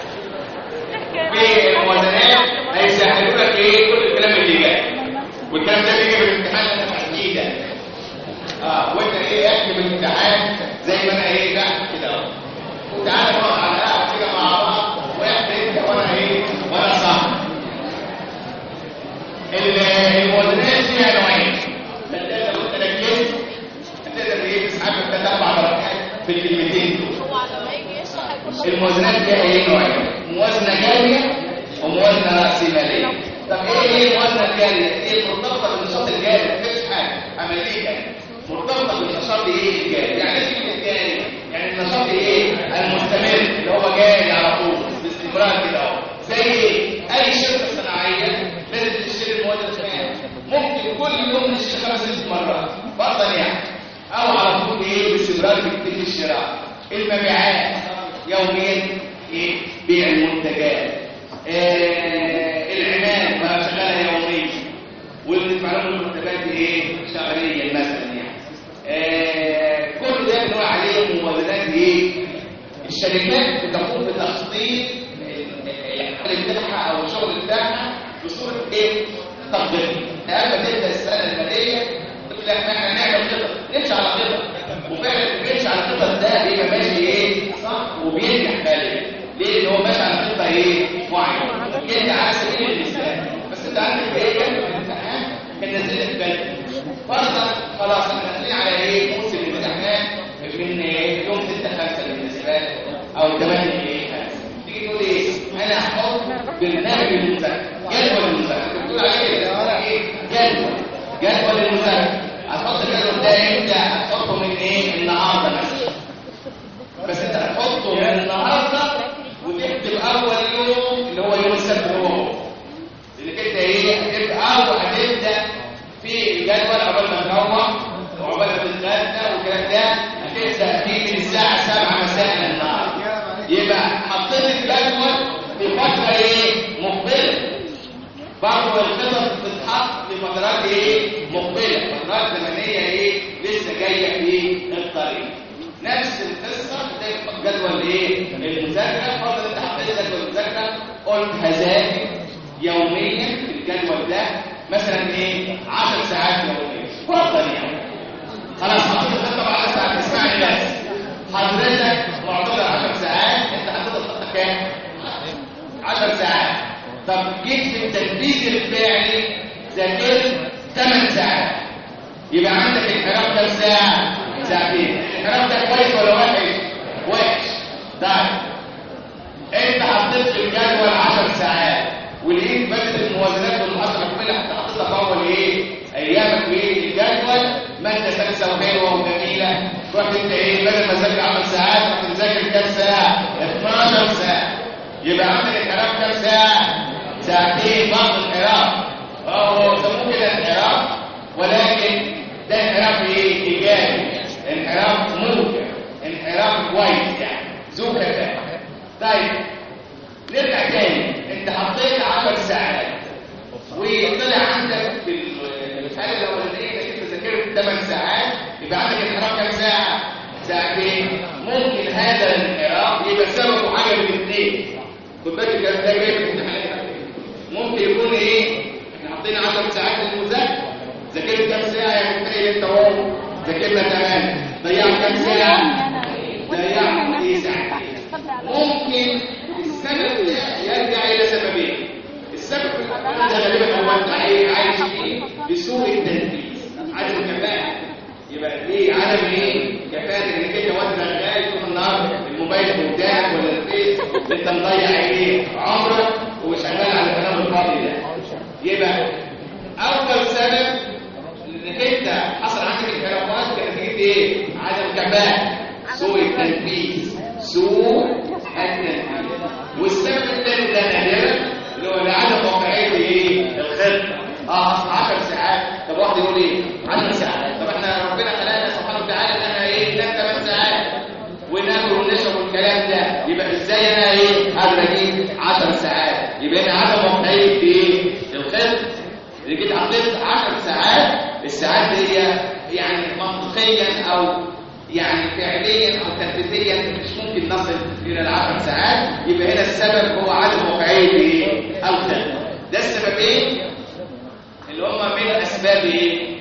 في الموازنات هيسهلوا لك ايه كل الكلام اللي جاي والكلام ده بيجي بالامتحان انا تحديدا اه وانت ايه احكي بالامتحان زي ما انا ايه بحكي كده اهو وتعالى نقعد على القهوه كده مع بعض واحكي انت وانا ايه وانا صح الموازنات فيها نوعين فانت لو انت ركزت هتقدر ايه تسحب ثلاث اربع درجات في الكلمتين دول هو على ما يجي يشرح هيكون الموازنات فيها ايه نوعين موازنه جاريه وموازنه راسماليه طب ايه هي الموازنه الجاريه ايه مرتبطه بالنشاط الجاري مفيش حاجه عمليه يعني مرتبطه بالنشاط ايه الجاري يعني ايه كلمه جاري يعني النشاط ايه المستمر اللي هو جاري على طول باستمرار كده اهو زي ايه اي شركه صناعيه لازم تشتري المواد الخام ممكن كل يوم نشتري خمس ست مرات فرضا يعني او على طول ايه باستمرار بتتم الشراء المبيعات يوميا ايه بيع المنتجات آه العمال ما شغاله يوميا واللي بندفع لهم المرتبات ايه شهريا مثلا يعني آه كل ده بنقول عليه موازنات ايه الشركات بتقوم بتخطيط العمل بتاعها او الشغل بتاعها بصوره ايه تطبيقيه لما تبدا السنه الماليه تقول لك احنا هنعمل خطط نمشي على خطط وفعلا بيمشي على الخطط ده بيبقى ماشي ايه صح وبينجح ماليا ليه لان هو ماشي على خطه ايه معينه كده على سبيل المثال بس انت عندك ايه كان في الامتحان كان نازل لك بالك فرضا خلاص احنا داخلين على ايه موسم الامتحان من ايه يوم 6 5 بالنسبه لك او 8 ايه 5 تيجي تقول ايه انا هحط برنامج المذاكره جدول المذاكره بتقول عليه كده ايه جدول جدول المذاكره هتحط الجدول ده امتى هتحطه من ايه النهارده مثلا بس انت هتحطه من النهارده وتكتب اول يوم اللي هو يوم السبت اللي هو اللي كده ايه هتبدا او هتبدا في الجدول قبل ما تروح وعقبال ما تتغدى والكلام ده هتبدا فيه من الساعه 7 مساء النهارده يبقى حطيت الجدول في فتره ايه مقبله برضه الخطط بتتحط في فترات ايه مقبله فترات زمنيه ايه لسه جايه في الطريق نفس القصه زي جدول ايه المذاكره فرضا انت حطيت جدول المذاكره قلت هذاكر يوميا في الجدول ده مثلا ايه 10 ساعات يوميا فرضا يعني خلاص حطيت الخطه ب 10 ساعات اسمعني بس حضرتك معتبر 10 ساعات انت حطيت الخطه كام 10 ساعات طب جيت في التنفيذ الفعلي ذاكرت 8 ساعات يبقى عندك الانحراف كام ساعه ساعتين الانحراف ده كويس ولا وحش وحش طيب انت حطيت في الجدول 10 ساعات ولقيت بدل الموازنات والمحاسبه كلها انت حطيتها في اول ايه ايامك في الجدول ماده سلسه وحلوه وجميله رحت انت ايه بدل ما تذاكر 10 ساعات رحت تذاكر كام ساعه 12 ساعه يبقى عندك انحراف كام ساعه ساعتين بعض انحراف اه سموه كده انحراف ولكن ده انحراف ايه ايجابي انحراف موجب انحراف كويس يعني ذو كفاءه طيب نرجع تاني انت حطيت 10 ساعات وطلع عندك في الحاله الاولانيه انك انت ذاكرت 8 ساعات يبقى عندك انحراف كام ساعه ساعتين ممكن هذا الانحراف يبقى سببه حاجه من الاثنين خد بالك الكلام ده جاي في الامتحانات ممكن يكون ايه احنا حاطين 10 ساعات للمذاكره ذاكرت كام ساعه يا مفتري انت اهو ذاكرنا تمام ضيعت كام ساعه ضيعت ايه ساعتين ممكن السبب ده يرجع الى سببين السبب الاول ده غالبا هو انت عايش فيه بسوء التنفيذ عدم الكفاءه يبقى ليه عدم ايه كفاءه انك انت وانت شغال طول النهار الموبايل قدامك ولا الفيس انت مضيع ايه عمرك وشغال على الكلام الفاضي ده يبقى اول سبب انك انت حصل عندك انحرافات كنتيجه ايه عدم كفاءه سوء التنفيذ سوء التنفيذ والسبب الثاني ده نادرا اللي هو لعدم واقعيه ايه الخطه اه اصل 10 ساعات طب واحد يقول ايه 10 ساعات طب احنا ربنا خلقنا سبحانه وتعالى ان احنا ايه ننام 8 ساعات وناكل ونشرب والكلام ده يبقى ازاي انا ايه هقدر اجيب 10 ساعات يبقى انا عدم واقعيه في ايه الخطه اللي جيت حطيت 10 ساعات الساعات دي يعني منطقيا او يعني فعليا او تنفيذيا مش ممكن نصل الى العشر ساعات يبقى هنا السبب هو عدم واقعيه ايه الخطه ده السببين اللي هم من اسباب ايه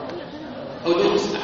حدوث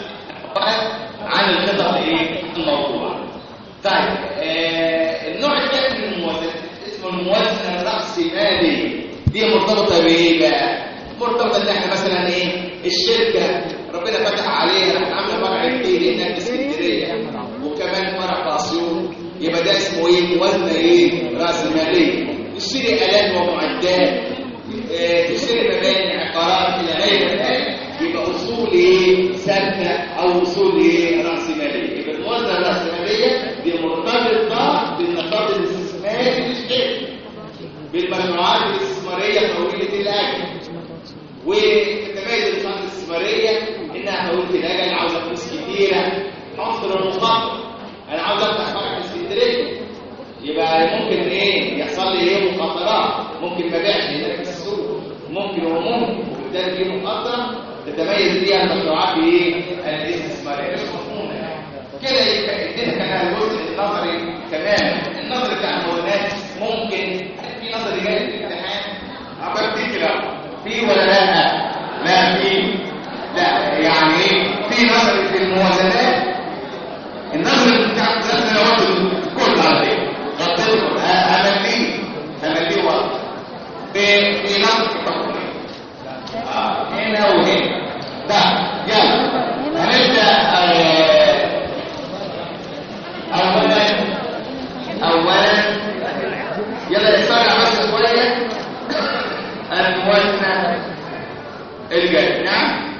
عن الخطط ايه الموضوع طيب آه النوع الثاني من الموازنه اسمه الموازنه الراسماليه دي مرتبطه بايه بقى مرتبطه ان احنا مثلا ايه الشركه ربنا فتح عليها راح عامله فرع جديد هناك في اسكندريه وكمان فرع في اسيوط يبقى ده اسمه ايه موازنه ايه راس ماليه تشتري الات ومعدات آه، تشتري مباني عقارات الى غير ذلك يبقى اصول ايه ثابته او اصول ايه راس ماليه يبقى الموازنه الراسماليه دي مرتبطه بالنشاط الاستثماري للشركه بالمجموعات الاستثماريه طويله الاجل وتتميز النشاط الاستثماريه انها طويله الاجل عاوزه فلوس كتيره عنصر المخاطره انا عاوز افتح فرع في اسكندريه يبقى ممكن ايه يحصل لي ايه مخاطرات ممكن ما ابيعش هناك في السوق ممكن وممكن وبالتالي دي مخاطره تتميز بيها المشروعات بايه الاستثماريه مش مفهومه يعني. كده يبقى ادينا كمان الجزء النظري كمان النظري بتاع الموازنات ممكن في نظري جاي في الامتحان عملت كده في ولا لا لا في لا يعني ايه في نظري في الموازنات النظر بتاع ثلاث سنوات كل عليه غطيته امليه امليه واضح في في نظر التقويم اه هنا وهنا ده يلا هنبدا آه، اولا اولا يلا نسرع بس شويه الموازنه الجايه نعم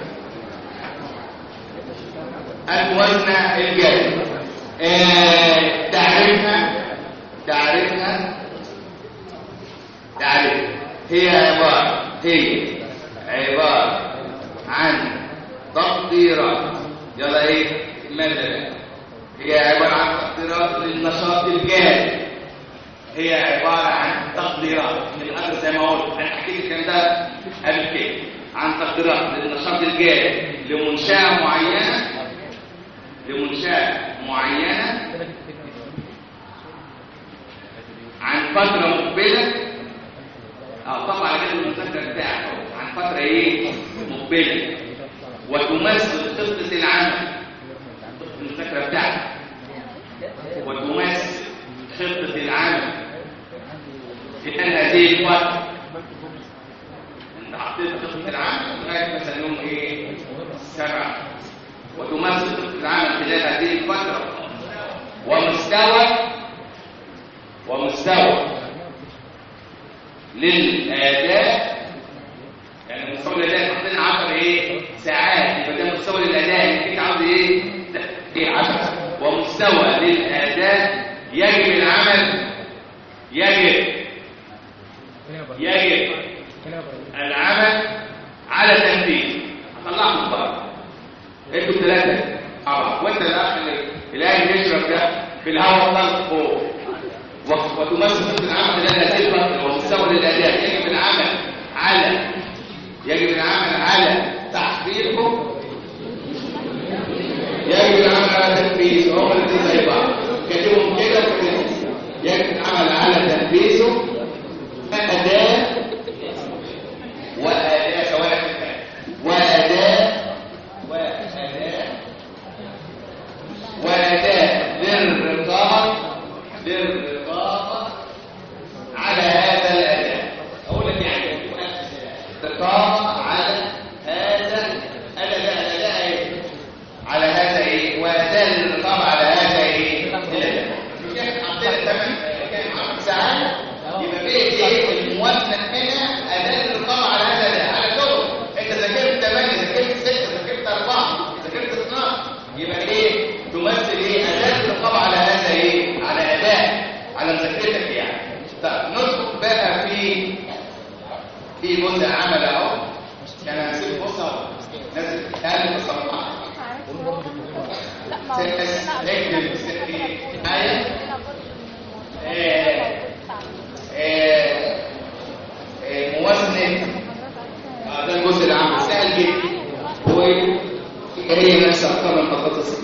الموازنة الجارية آه، تعريفها تعريفها تعريفها هي عبارة هي عبارة عن تقديرات يلا ايه ماذا هي عبارة عن تقديرات للنشاط الجاري هي عبارة عن تقديرات من الأمر زي ما قلت أنا حكيت الكلام ده قبل كده عن تقديرات للنشاط الجاري لمنشأة معينة لمنشأة معينة عن فترة مقبلة اه طبعا كده المذكر بتاعك أهو. عن فترة ايه مقبلة وتمثل خطة العمل المذكرة بتاعتك وتمثل خطة العمل في هذه الفترة انت حطيت خطة العمل لغاية مثلا يوم ايه سبعة وتمثل خطة العمل خلال هذه الفترة ومستوى ومستوى للأداء يعني مستوى الأداء حطينا 10 ايه ساعات يبقى ده مستوى للأداء يعني انت عاوز ايه ايه 10 ومستوى للأداء يجب العمل يجب يجب العمل على تنفيذ هطلعكم بره انتوا ثلاثه اه وانت الاخ اللي الان بيشرب ده في الهواء الطلق فوق و- وتمثل خطه العمل خلال هذه الفتره ومستوى للاداء يجب العمل على يجب العمل على تحقيقه يجب العمل على تنفيذه هما الاثنين زي بعض كاتبهم كده وكده يجب العمل على تنفيذه أداة وأداة سواء وأداة وأداة وأداة للرقابة للرقابة على هذا الأداء أقول لك يعني رقابة على هذا الأداء الأداء إيه؟ على هذا إيه وأداة للرقابة على هذا إيه الأداء مش احنا حطينا ثمان كام عشر ساعات يبقى في ايه الموازنه هنا اداه الرقابه على هذا الاداء على شغل انت ذاكرت 8 ذاكرت 6 ذاكرت 4 ذاكرت 12 يبقى ايه تمثل ايه اداه الرقابه على هذا ايه على اداء على مذاكرتك يعني طب ندخل بقى في في جزء عمل اهو كان هنسيب بص اهو نازل تاني بصراحه ست اكتب ست ايه آية آه، آه، موازنة آه، ده الجزء العام سهل جدا هو إيه؟ هي نفس أرقام الخطوات الستة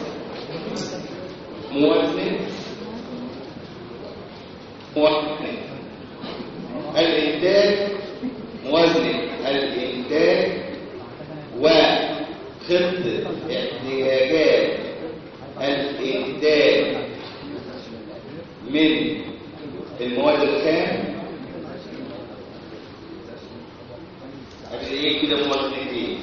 موازنة موازنة الإنتاج موازنة الإنتاج وخطة احتياجات الإنتاج من المواد الخام هذه ايه كده موازنتين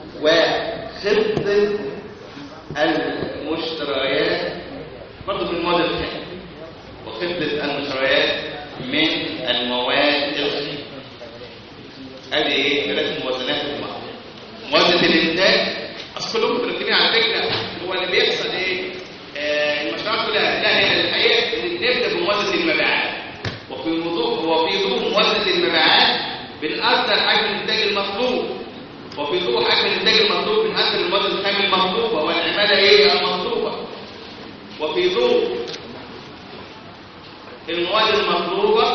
وخطة المشتريات برضه من المواد الخام خفة المشتريات من المواد الخفيفة ادي ايه ثلاث موازنات المعروض موازنة الانتاج اصل كلهم مترتبين على فكرة هو اللي بيحصل ايه آه المشروعات كلها لا هي الحقيقة ان بنبدا بموازنة المبيعات وفي وضوح وفي ضوء موازنة المبيعات بنقدر حجم الانتاج المطلوب وفي ضوء حجم الانتاج المطلوب بنقدر المواد الخام المطلوبة والعمالة ايه المطلوبة وفي ضوء المواد المطلوبة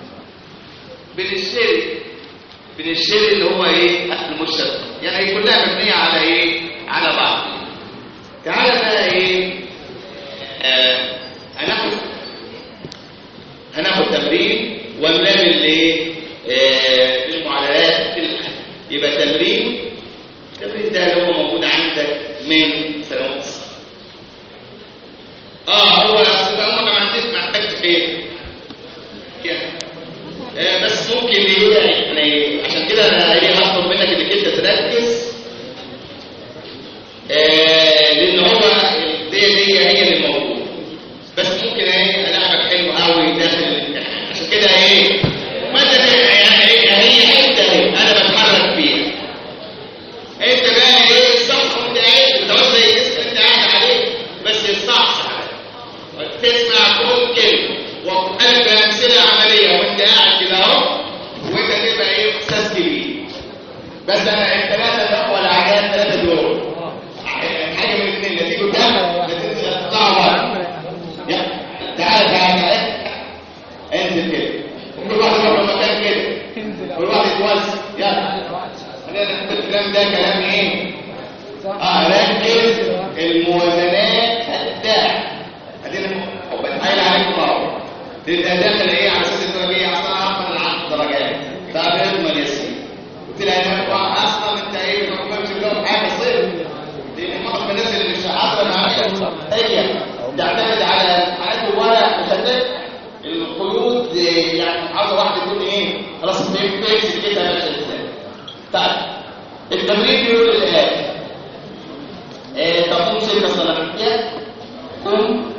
بنشتري بنشتري اللي هو ايه المشترك يعني هي كلها مبنية على ايه على بعض تعالى بقى ايه آه هناخد هناخد تمرين ونعمل ايه آه المعادلات يبقى تمرين التمرين ده اللي هو موجود عندك من سنوات اه هو اصل ده ما عنديش محتاج فين آه بس ممكن ايه يعني عشان كده انا ايه هطلب منك انك انت تركز آه لان هو دي دي هي اللي موجوده بس ممكن ايه العبك حلو قوي داخل الامتحان عشان كده ايه ما انت يعني ايه هي حته اهي انا بتحرك فيها انت بقى ايه الصح وانت قاعد وتقعد زي الجسم اللي انت قاعد عليه بس الصح تسمع كل كلمه وقلب امثله عمليه وانت قاعد كده اهو وانت تبقى ايه احساس كبير بس انا الثلاثه الاخوه العيان الثلاثه دول حاجه من الاثنين لا تيجوا كام تطلعوا بره تعالى تعالى انزل كده كل واحد يروح مكان كده كل واحد يتوسع يلا خلينا ناخد الكلام ده كلام ايه اه ركز الموازنات هتدعم ادينا بتحايل عليكم اهو تبقى داخل ايه على اساس الدرجيه اصلا اكتر من 10 درجات فبيضمن ياسين قلت لها انا اصلا انت ايه ما تقولش لهم حاجه صفر لان معظم الناس اللي مش حاضره معايا هي تعتمد على حاجات ورق مشتت القيود يعني عاوزه واحد يكون ايه خلاص بيكس كده ماشي ازاي طيب التمرين بيقول الآن إيه تقوم شركة صناعية قم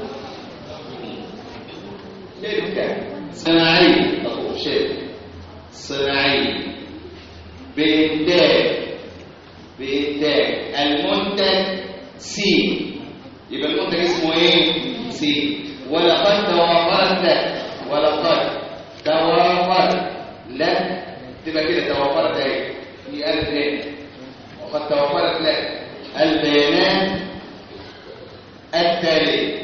شركة صناعية تقوم شركة صناعية بإنتاج بإنتاج المنتج سي يبقى المنتج اسمه ايه؟ سي ولقد توافرت لك ولقد توافرت لك تبقى كده توافرت ايه؟ في ألف هنا وقد توفرت لك البيانات التالية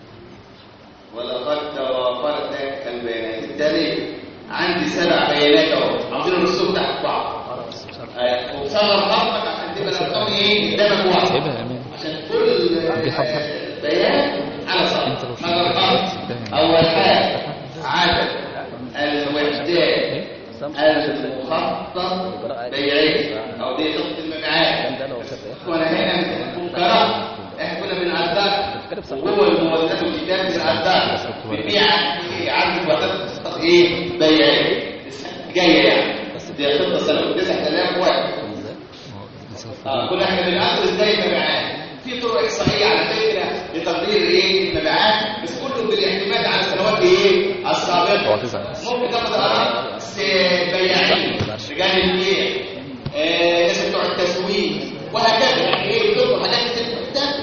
ولقد توفرت لك البيانات التالية عندي سبع بيانات اهو عاوزين نرسم تحت بعض آه، وصغر خطك عشان تبقى الارقام ايه قدامك واحده سيبها يا مان عشان كل دي حرف. آه، بيان على صف انت لو شفت ماذا الخط سيبها. اول حاجه عدد الوحدات المخطط بيعيه او دي خطه المبيعات وانا هنا منكرات احنا كنا بنعدها وهو الموازنات والكتاب بنعدها بنبيع عدد وحدات تخطط ايه بيعيه جايه يعني دي خطه سنويه 9000 واحد اه كنا احنا بنعدل ازاي المبيعات في طرق احصائيه على فكره لتقدير ايه المبيعات بس كله بالاعتماد على السنوات ايه السابقه ممكن تاخد اراء بياعين رجال البيع آه، ناس بتوع التسويق وهكذا يعني ايه بتطلب حاجات كتير جدا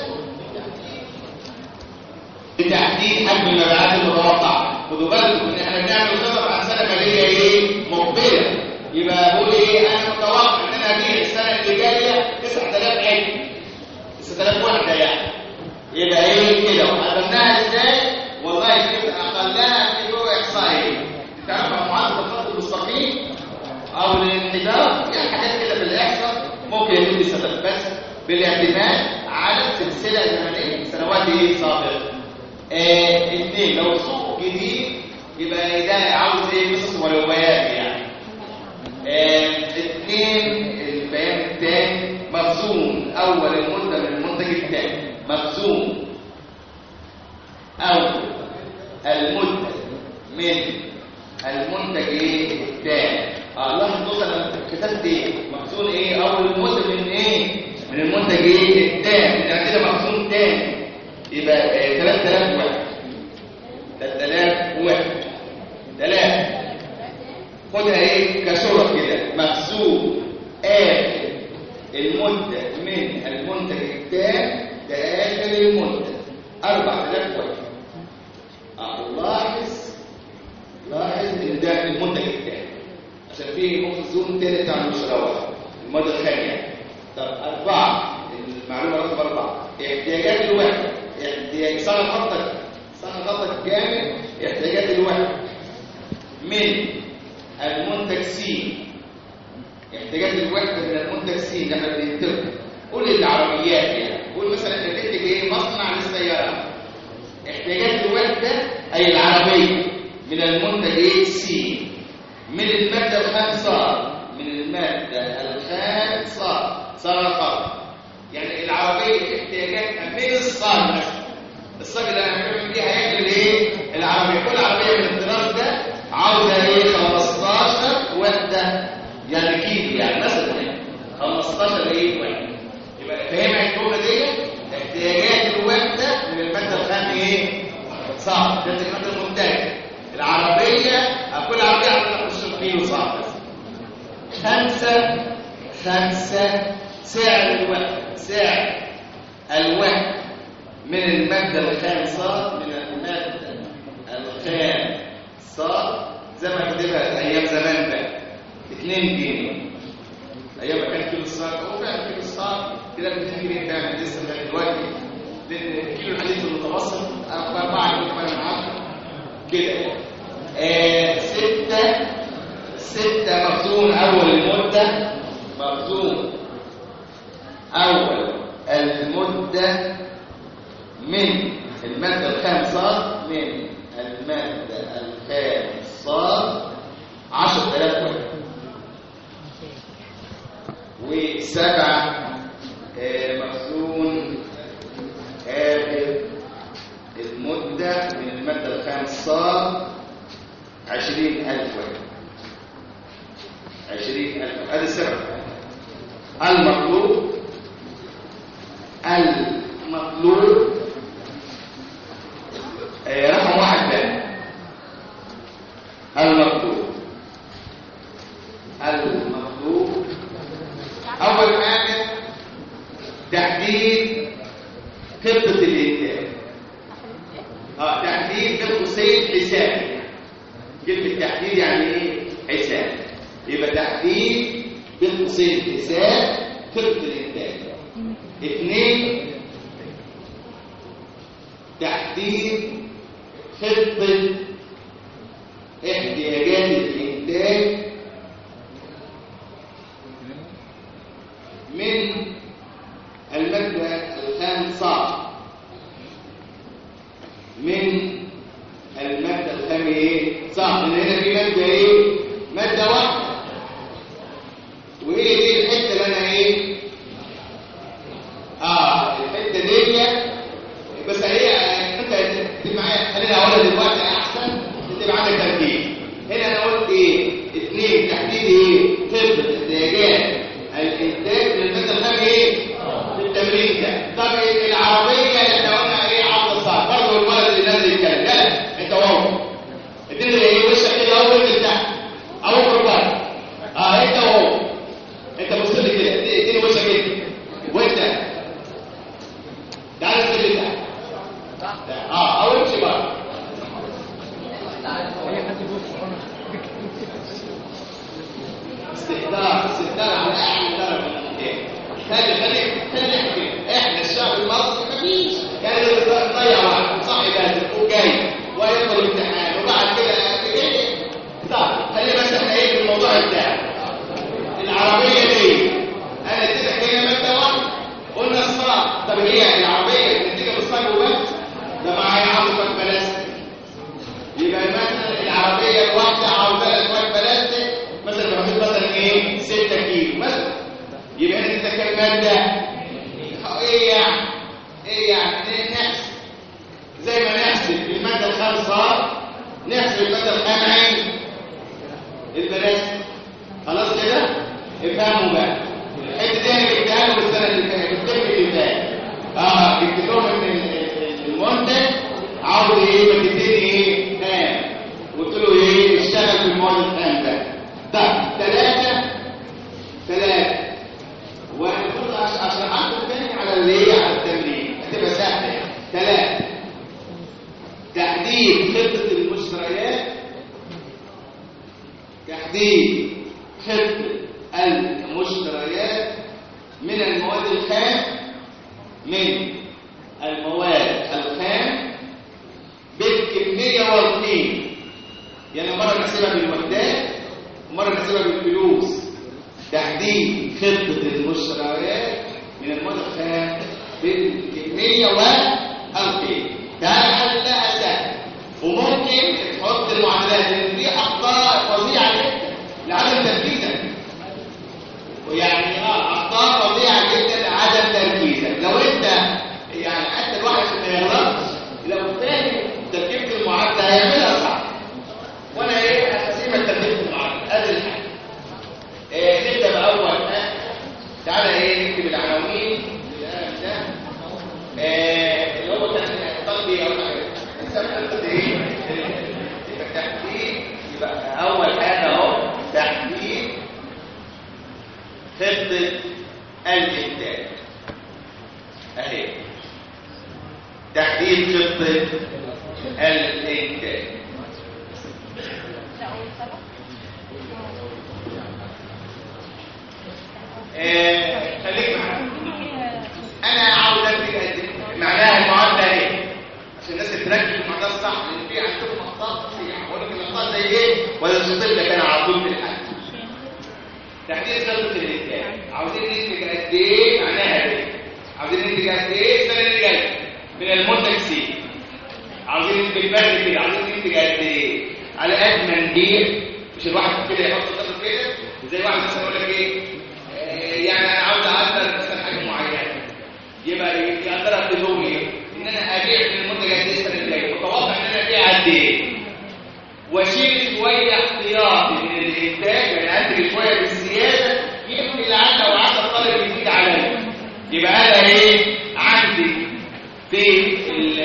لتحديد حجم المبيعات المتوقعه خدوا بالكم ان احنا بنعمل خطط عن سنه ماليه ايه مقبله يبقى بقول ايه انا متوقع ان انا ابيع السنه اللي جايه 9000 علم 9000 وحده يعني يبقى ايه كده وقدمناها ازاي والله كده اقلها في طرق احصائيه تعرف معادله الخط المستقيم او الانحدار يعني حاجات كده في الاحصاء ممكن يتم السبب بس بالاعتماد على سلسله زمنيه سنوات ايه سابقه آه اثنين لو سوق جديد يبقى ده عاوز ايه قصص وروايات يعني آه اثنين البيان الثاني مخزون اول المده من المنتج الثاني مخزون اول المده من المنتج ايه الثاني اه لاحظ بص انا كتبت ايه مخزون ايه اول المده من ايه من المنتج ايه الثاني يعني كده مخزون ثاني يبقى آه 3000 واحد 3000 وحده ثلاثه خدها ايه كصوره كده مخزون اخر المده من المنتج التام لاخر المده 4000 وحده اه لاحظ لاحظ ان ده المنتج التام عشان فيه مخزون تاني بتاع المشروع الماده الثانيه طب اربعه المعلومه رقم اربعه احتياجات الوحده احتياج صار خطك صار خطك كامل احتياجات الوحده من المنتج سي احتياجات الوحده من المنتج سي اللي احنا بننتجه قول العربيات يعني قول مثلا انت بتنتج ايه مصنع للسيارات احتياجات الوحده اي العربيه من المنتج ايه سي من الماده الخام صار من الماده الخام صار صار الخط يعني العربيه احتياجاتها من الصاج مثلا الصاج اللي هنعمل فيه هياكل ايه العربيه كل عربيه من الطراز ده عاوزه ايه 15 وحده يعني كيلو يعني مثلا يعني 15 ايه وحده يبقى فاهمها الجمله دي احتياجات الوحده من الماده الخام ايه صعب ده الماده المنتجه العربيه كل عربيه عندنا 15 كيلو صعب بس خمسة خمسة سعر الوحدة سعر الوحدة من المادة الخام صار من المادة الخام صار زي ما كتبها أيام زمان بقى 2 جنيه أيام ما كان كيلو الصاج هو فعلا كيلو الصاج كده ب 2 جنيه فعلا لسه لغاية دلوقتي لأن كيلو الحديد المتوسط 4 جنيه 8 من 10 كده آه ستة ستة مخزون أول المدة مخزون أول المدة من المادة الخامسة من المادة الخامسة عشر آلاف وحدة وسبع آه، مخزون آخر المدة من المادة الخامسة عشرين ألف وحدة عشرين ألف هذا السبب المطلوب المطلوب آه، رقم واحد بقى المطلوب المطلوب أول حاجة تحديد خطة الإنتاج اه تحديد بين قوسين حساب كلمة تحديد يعني ايه؟ حساب يبقى تحديد بين قوسين حساب خطة الإنتاج اثنين تحديد خطة احتياجات الإنتاج من المادة الخامسة من المادة الخام ايه؟ صح من هنا في مادة ايه؟ مادة واحدة وايه دي الحتة اللي انا ايه؟ اه الحتة دي بس هي انت تبقى معايا خليني اقولها دلوقتي احسن تبقى عندك ترتيب هنا انا قلت ايه؟ اثنين تحديد ايه؟ خطة احتياجات الانتاج من المادة الخام ايه؟ في التمرين ده طب العربية اللي احنا قلنا ايه عبد الصالح برضه الولد اللي نازل يتكلم لا انت وهو اديني ايه وشك كده اول من تحت اول من بره اه انت وهو انت بص لي كده اديني وشك كده وانت تعالى بص لي تحت اه اول امشي بره استهتار استهتار على اعلى درجه من الانتاج خلي خلي خلي نحكي احنا الشعب المصري مفيش كان يضيع وقت صاحي بس وجاي ويدخل الامتحان وبعد كده ايه طب خلينا بس احنا ايه في الموضوع بتاعي العربيه دي انا اديتك هنا ماده واحده قلنا الصلاه طب هي العربيه بتيجي بالصلاه وبس ده معايا عاوزه بلاستيك يبقى مثلا العربيه الواحده عاوزه لها شويه بلاستيك مثلا بحط مثلا ايه 6 كيلو مثلا يبقى انت كام ماده ايه يعني ايه يعني إيه نحسب زي ما نحسب الماده الخامسه نحسب الماده الخامسه البلاستيك خلاص كده افهموا بقى الحته دي انا جبتها لكم السنه اللي فاتت الترم اللي فات اه جبت لهم ان المنتج عاوز ايه مادتين ايه خام تحديد خطة المشتريات تحديد خطة المشتريات من المواد الخام من المواد الخام بالكمية والقيمة يعني مرة نحسبها بالوحدات ومرة نحسبها بالفلوس تحديد خطة المشتريات من المواد الخام بالكمية والقيمة ده حلها سهل وممكن تحط المعادلات لان دي اخطاء فظيعه جدا لعدم تركيزك ويعني اه اخطاء فظيعه جدا لعدم تركيزك لو انت يعني حتى الواحد ما يغلطش لو فاهم تركيبه المعادله هيعملها صح وانا ايه هسيبك تركيبه المعادله ادي الحاجه إيه نبدا باول حاجه تعالى ايه نكتب العناوين بالقلم ده إيه اللي هو كان قلبي او حاجه نسمي ايه يبقى تحديد يبقى اول حاجه اهو تحديد خطه الانتاج اهي تحديد خطه الانتاج آه، خليك معايا انا عاوز اديك قد إيه؟ معناها المعادله ايه عشان الناس تركز في المعادله الصح لان في عندكم اخطاء فظيعه بقول لك الاخطاء زي ايه ولا تشطب لك انا على طول في الحل تحديد خطه الانتاج عاوزين ننتج قد ايه معناها ايه عاوزين ننتج قد ايه السنه اللي جايه من المنتج سي عاوزين ننتج بالبرد كده عاوزين ننتج قد ايه على قد ما نبيع مش الواحد كده يحط الخطه كده زي واحد مثلا يقول لك ايه آه، يعني انا عاوز اقدر مثلا حاجه معينه يبقى يقدرها بلومي ان انا ابيع من المنتج قد ايه السنه الجايه متوقع ان انا ابيع قد ايه واشيل شويه احتياطي من الانتاج يعني انتج شويه بالزياده يمكن اللي عندي او عند الطالب يزيد عليا يبقى انا ايه عندي في ال-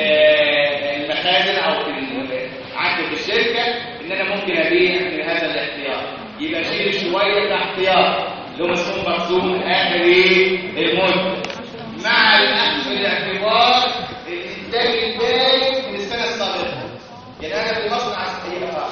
المخازن او في ال- عندي في الشركه ان انا ممكن ابيع من هذا الاحتياط يبقى اشيل شويه احتياط اللي هو اسمه مخزون اخر ايه المده مع الاخذ في الاعتبار الانتاج الباقي من السنه السابقه يعني انا في مصنع السيارات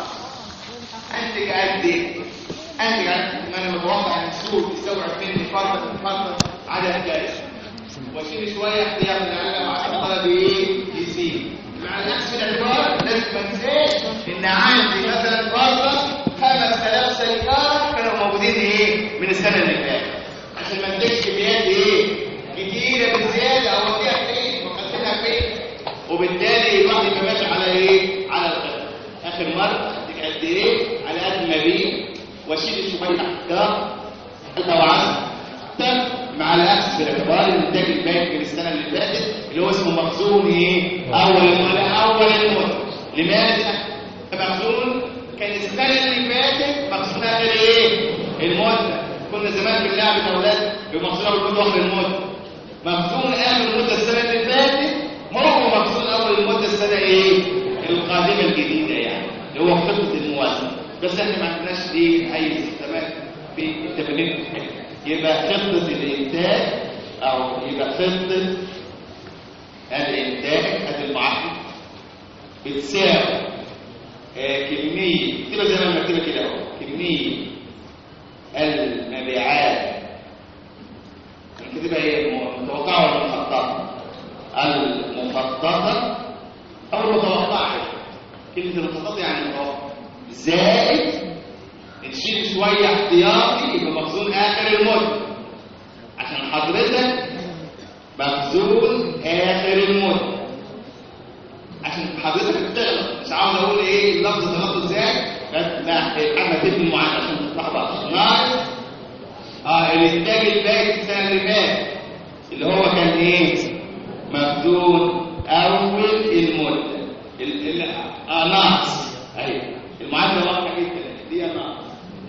انتج قد ايه انتج قد ما انا متوقع ان السوق يستوعب مني فرضا فرضا عدد كذا واشيل شويه احتياط لعل وعسى الطلب ايه يزيد مع الاخذ في الاعتبار لازم ما انساش ان عندي مثلا فرضا 5000 سياره كانوا موجودين ايه من السنه اللي فاتت عشان ما انتجش كميات ايه كتيره بزياده او فيها فين وخدتها فين وبالتالي الواحد يبقى ماشي على ايه على الخط اخر مره انتج قد ايه على قد ما بيه واشيل شويه احتياط طبعا تم مع الاخذ بالاعتبار الانتاج الباقي من السنه اللي فاتت اللي هو اسمه مخزون ايه اول المده اول المده لماذا مخزون كان السنه اللي فاتت مخزون اخر ايه المده كنا زمان بنلعب الاولاد بمخزون اول المده واخر المده مخزون اخر المده السنه اللي فاتت هو مخزون اول المده السنه ايه القادمه الجديده يعني اللي هو خطه الموازنه بس احنا ما عندناش دي اي استخدامات في التفنيد الحكمي يبقى خطة الإنتاج أو يبقى خطة الإنتاج هذه المعادلة بتساوي آه، كمية كده زي ما بكتبها كده أهو كمية المبيعات كده هي متوقعة ولا مخططة؟ المخططة أو المتوقعة كلمة المخططة يعني متوقع زائد نشيل شوية احتياطي يبقى مخزون آخر المدة عشان حضرتك مخزون آخر المدة عشان حضرتك بتغلط مش عاوز اقول ايه اللفظ ده لفظ ازاي لا لا انا تبني المعادله عشان ما تتلخبطش ناقص اه الانتاج الباقي في السنه اللي فاتت اللي هو كان ايه مخزون اول المده ال- ال- اه ناقص ايوه المعادله واضحه جدا دي ناقص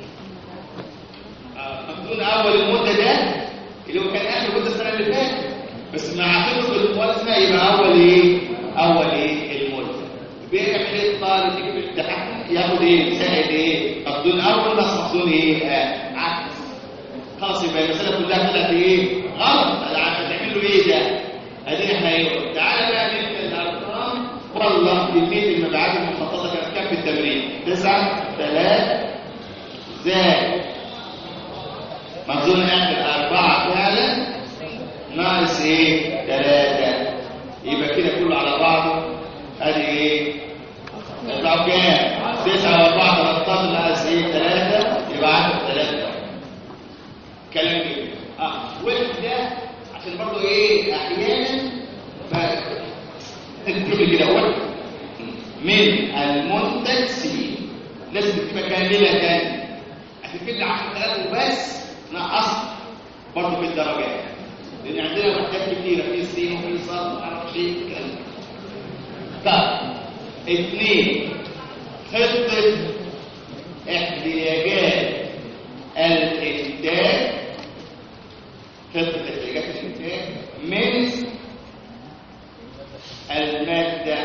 مخزون اول المده ده اللي هو كان اخر مده السنه اللي فاتت بس مع خلص الموازنه يبقى اول ايه اول ايه المده بيعمل ايه الطالب يجيب الامتحان ياخد ايه زائد ايه مخزون اول بس مخزون ايه آه. عكس خلاص يبقى المساله كلها طلعت ايه غلط هتعمل له ايه ده ادي احنا ايه تعالى بقى نكتب الارقام والله كميه المبيعات المخططه كانت كام في التمرين 9 3 زائد منظور اخر أربعة فعلا ناقص ايه ثلاثة يبقى كده كله على بعضه ادي ايه يطلعوا كام تسعة واربعة 13 ناقص ايه ثلاثة يبقى عندك ثلاثة كلام جميل اه وده عشان برضه ايه احيانا ف تكتب كده اول من المنتج سي لازم تبقى كاملة تاني هتكتب لي 10000 وبس نقصت برضه في الدرجات لان عندنا وحدات كتيره في سين وفي صاد ما اعرفش ايه الكلام ده طب اثنين خطه احتياجات الانتاج خطه احتياجات الانتاج من الماده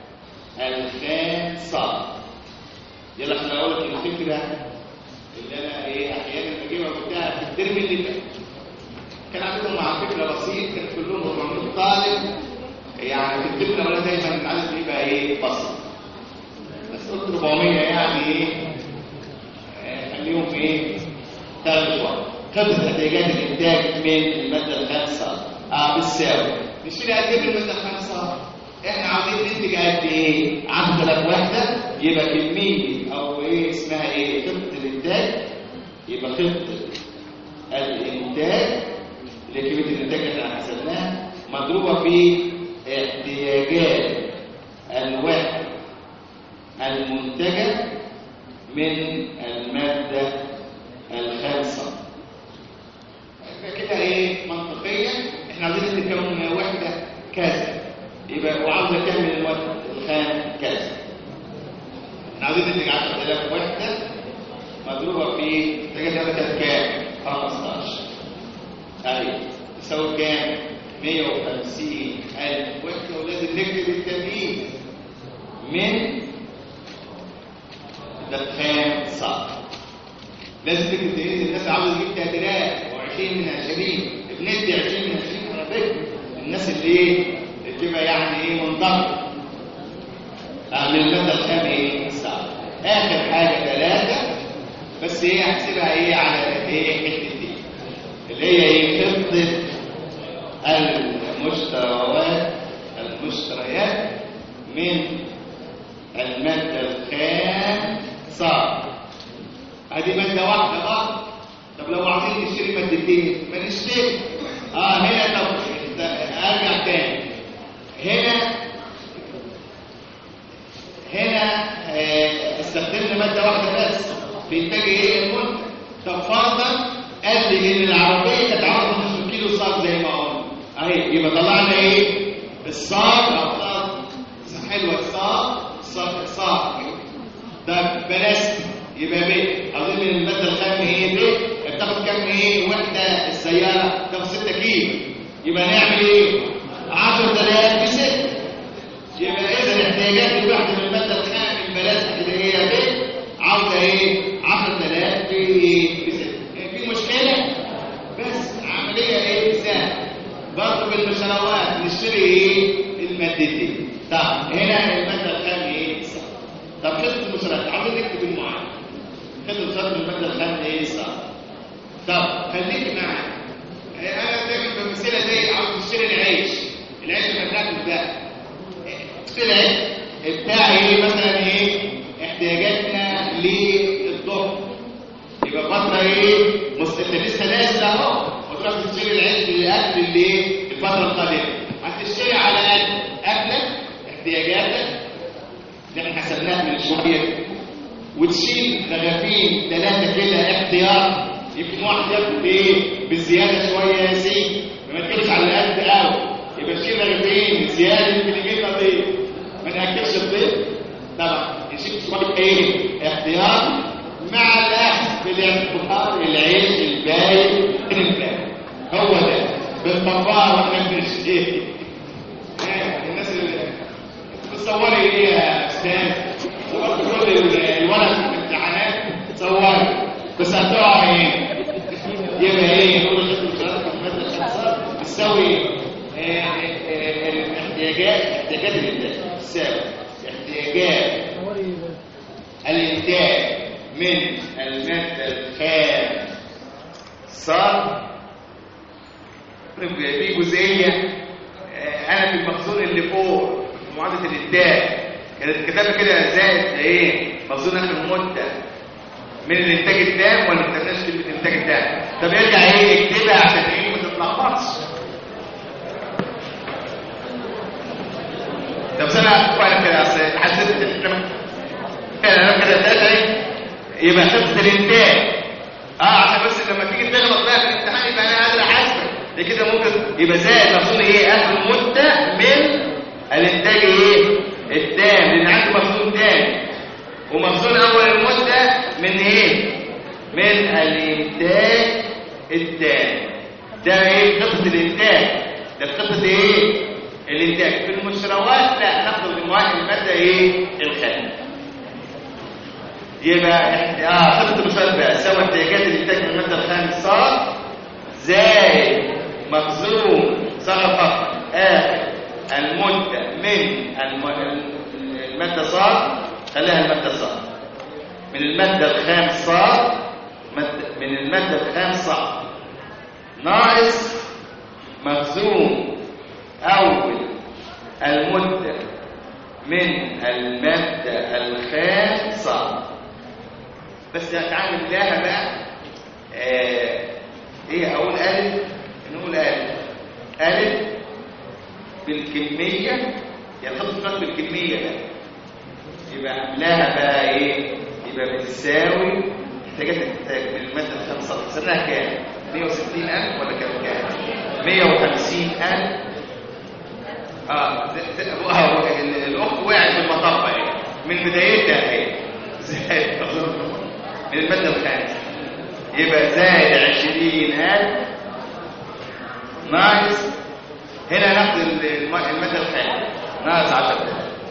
الخامسه يلا احنا اقول لك الفكره اللي انا ايه احيانا بجيبها بتاع في الترم اللي فات كان عندهم مع فكره بسيط كان كلهم 400 طالب يعني في الترم الاولاني دايما العدد بيبقى ايه بسيط بس قلت 400 يعني ايه آه، خليهم ايه ثلاث شويه خطه احتياجات الانتاج من الماده الخامسه اه بتساوي نشيل قد ايه من الماده الخامسه احنا عاوزين ننتج قد ايه 10000 وحده يبقى كميه او ايه اسمها ايه خطه الانتاج يبقى خطه الانتاج اللي كميه الانتاج اللي احنا حسبناها مضروبه في احتياجات الوحده المنتجه من الماده الخامسه يبقى كده ايه منطقيا احنا عايزين نتكون وحده كذا يبقى وعاوزه تعمل الوحده الخام كذا احنا عايزين ننتج 10000 وحده مضروبه في احتياجات الوحده كام 15 ايوه تساوي كام 150000 وحده ولازم نكتب التمييز من الخام صح لازم تكتب التمييز الناس عاوزه تجيب تقديرات و20 من 20 بندي 20 من 20 على فكره الناس اللي ايه اللي بتبقى يعني ايه منضبطه من المادة الخام ايه صح اخر حاجة ثلاثة بس هي هحسبها ايه على ايه حتة دي اللي هي ايه خطة المشتريات المشتريات من المادة الخام صح هذه مادة واحدة بقى طب لو عايزين نشتري مادتين ما نشتري اه هنا طب ارجع تاني هنا هنا آه، استخدمنا ماده واحده بس في انتاج ايه المنتج طب فرضا قال لي ان العربيه كانت عاوزه نص كيلو صاج زي ما قلنا اهي يبقى طلعنا ايه الصاج او صاج حلوه الصاج الصاج الصاج ده بلاستيك يبقى ب عاوزين من الماده الخام ايه ب بتاخد كام ايه وحده السياره تاخد 6 كيلو يبقى نعمل ايه 10000 ب 6 يبقى اذا احتياجات الواحده من الماده الخام البلاستيك اللي هي ب عاوزه ايه 10000 في ايه ب 6 في مشكله بس عمليه ايه سهله برضه بالمشروعات نشتري ايه المادتين طب هنا الماده الخام ايه صح طب خطه المشروعات عاوزين نكتب المعادله خطه المشروعات من الماده الخام ايه صح طب خليك معايا انا دايما بمثلها زي عاوز تشتري العيش العيش اللي بناكله ده طلع بتاع ايه مثلا ايه احتياجاتنا للظهر يبقى فتره ايه مس- انت لسه نازل اهو وتروح تشتري العيش للاكل اللي ايه الفتره القادمه هتشتري على قد اكلك احتياجاتك اللي احنا حسبناها من شويه وتشيل رغيفين ثلاثه كده احتياط يمكن واحد ياكل ايه بالزياده شويه يا سيدي ما تجيبش على قد قوي يبقى تشيل رغيفين زياده يمكن يجيب بيض ما ناكلش البيض طبعا نشيل شويه ايه احتياط مع الاخذ بالاعتبار العيش الباين من الباقي هو ده بالطباعه واحنا بنشتري الناس اللي تصوري ايه يا استاذ صورت كل ال- الورق في الامتحانات صوري بس هتقع ايه يبقى ايه نقول الخطه المشاركه في الماده الخمسه بتساوي آه، آه، آه، الاحتياجات احتياجات الانتاج تساوي احتياجات الانتاج من المادة الخام صار في جزئية آه، انا في المخزون اللي فوق في معادلة الانتاج كانت كتابة كده زائد ايه مخزون اخر المدة من الانتاج التام ولا ما كتبناش كلمة الانتاج التام طب يرجع ايه يكتبها عشان ايه ما تتلخبطش طب سنة وانا كده اصل حسيت ان احنا كده انا كده ثلاثة ايه يبقى خطة الانتاج اه عشان بس لما تيجي تغلط بقى في الامتحان يبقى انا قادر احاسبك دي كده ممكن يبقى زائد مخزون ايه اخر المدة من الانتاج ايه التام لان عندي مخزون تاني ومخزون اول المدة من ايه من الانتاج التام ده ايه خطة الانتاج ده خطة ايه الانتاج في المشروات لا ناخد المواد المادة ايه الخام يبقى اه خطة المشروات بقى سوى احتياجات الانتاج من المادة الخام صار زائد مخزون صرفة اخر المدة من الم- المادة صار خليها المادة صار من المادة الخام صار مادة- من المادة الخام صار ناقص مخزون أول المدة من المادة الخام صار بس هتعامل لها بقى آه ايه اقول الف نقول الف الف بالكمية يعني خط الفرق بالكمية بقى يبقى قبلها بقى ايه يبقى بتساوي احتياجات الانتاج من المادة الخامسة خسرناها كام 160000 ولا كام كام 150000 اه ز- ز- اه هو ال- الاخت وقعت في المطبة ايه من بدايتها ايه زائد من المادة الخامسة يبقى زائد 20000 ناقص هنا ناخد الم- المادة الخامسة ناقص 10000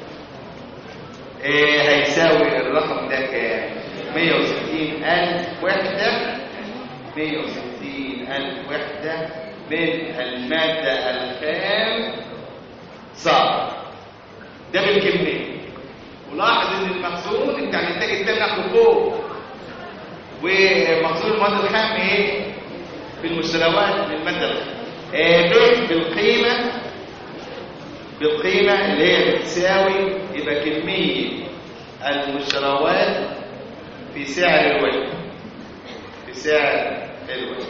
ايه هيساوي الرقم ده كام 160 ألف وحدة 160 ألف وحدة من المادة الخام صار ده بالكمية ولاحظ ان المخزون بتاع الانتاج التام ناخده فوق ومخزون المواد الخام ايه في المستويات من المادة الخام آه، ب بالقيمة بالقيمة اللي هي بتساوي يبقى كمية المشتريات في سعر الوجه في سعر الوجه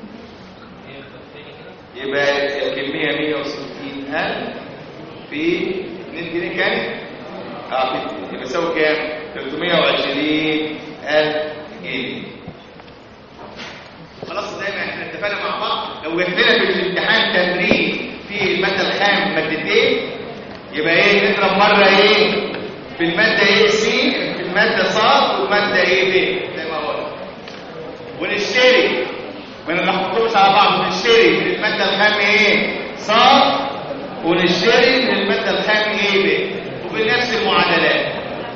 يبقى الكمية 160 ألف في 2 جنيه كام؟ اه في- يبقى يساوي كام؟ 320 ألف جنيه خلاص زي ما احنا اتفقنا مع بعض لو جات لنا في الامتحان تمرين في الماده الخام مادتين يبقى ايه نضرب مره ايه في الماده ايه سي في الماده صاد والماده ايه ب زي ما قلنا ونشتري ما نحطهمش على بعض ونشتري من الماده الخام ايه صاد ونشتري من الماده الخام ايه ب وبنفس المعادلات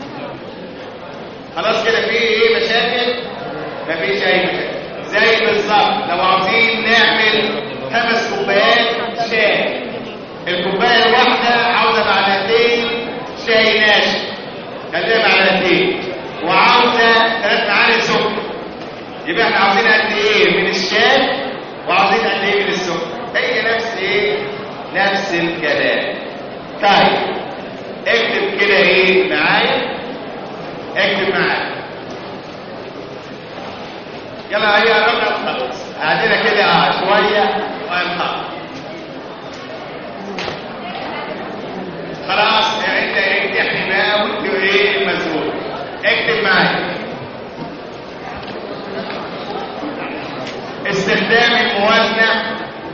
خلاص كده في ايه مشاكل مفيش اي مشاكل زي بالظبط لو عاوزين نعمل خمس كوبايات شاي الكوبايه الواحده عاوزه معلقتين شاي ناشف خليها معلقتين وعاوزه ثلاث معالق سكر يبقى احنا عاوزين قد ايه من الشاي وعاوزين قد ايه من السكر هي نفس ايه نفس الكلام طيب اكتب كده ايه معايا اكتب معايا يلا هي قربنا نخلص قاعدين كده اه شويه وهنخلص خلاص يعني انت ايه تحكي بقى وانت ايه المسؤول اكتب معايا استخدام الموازنه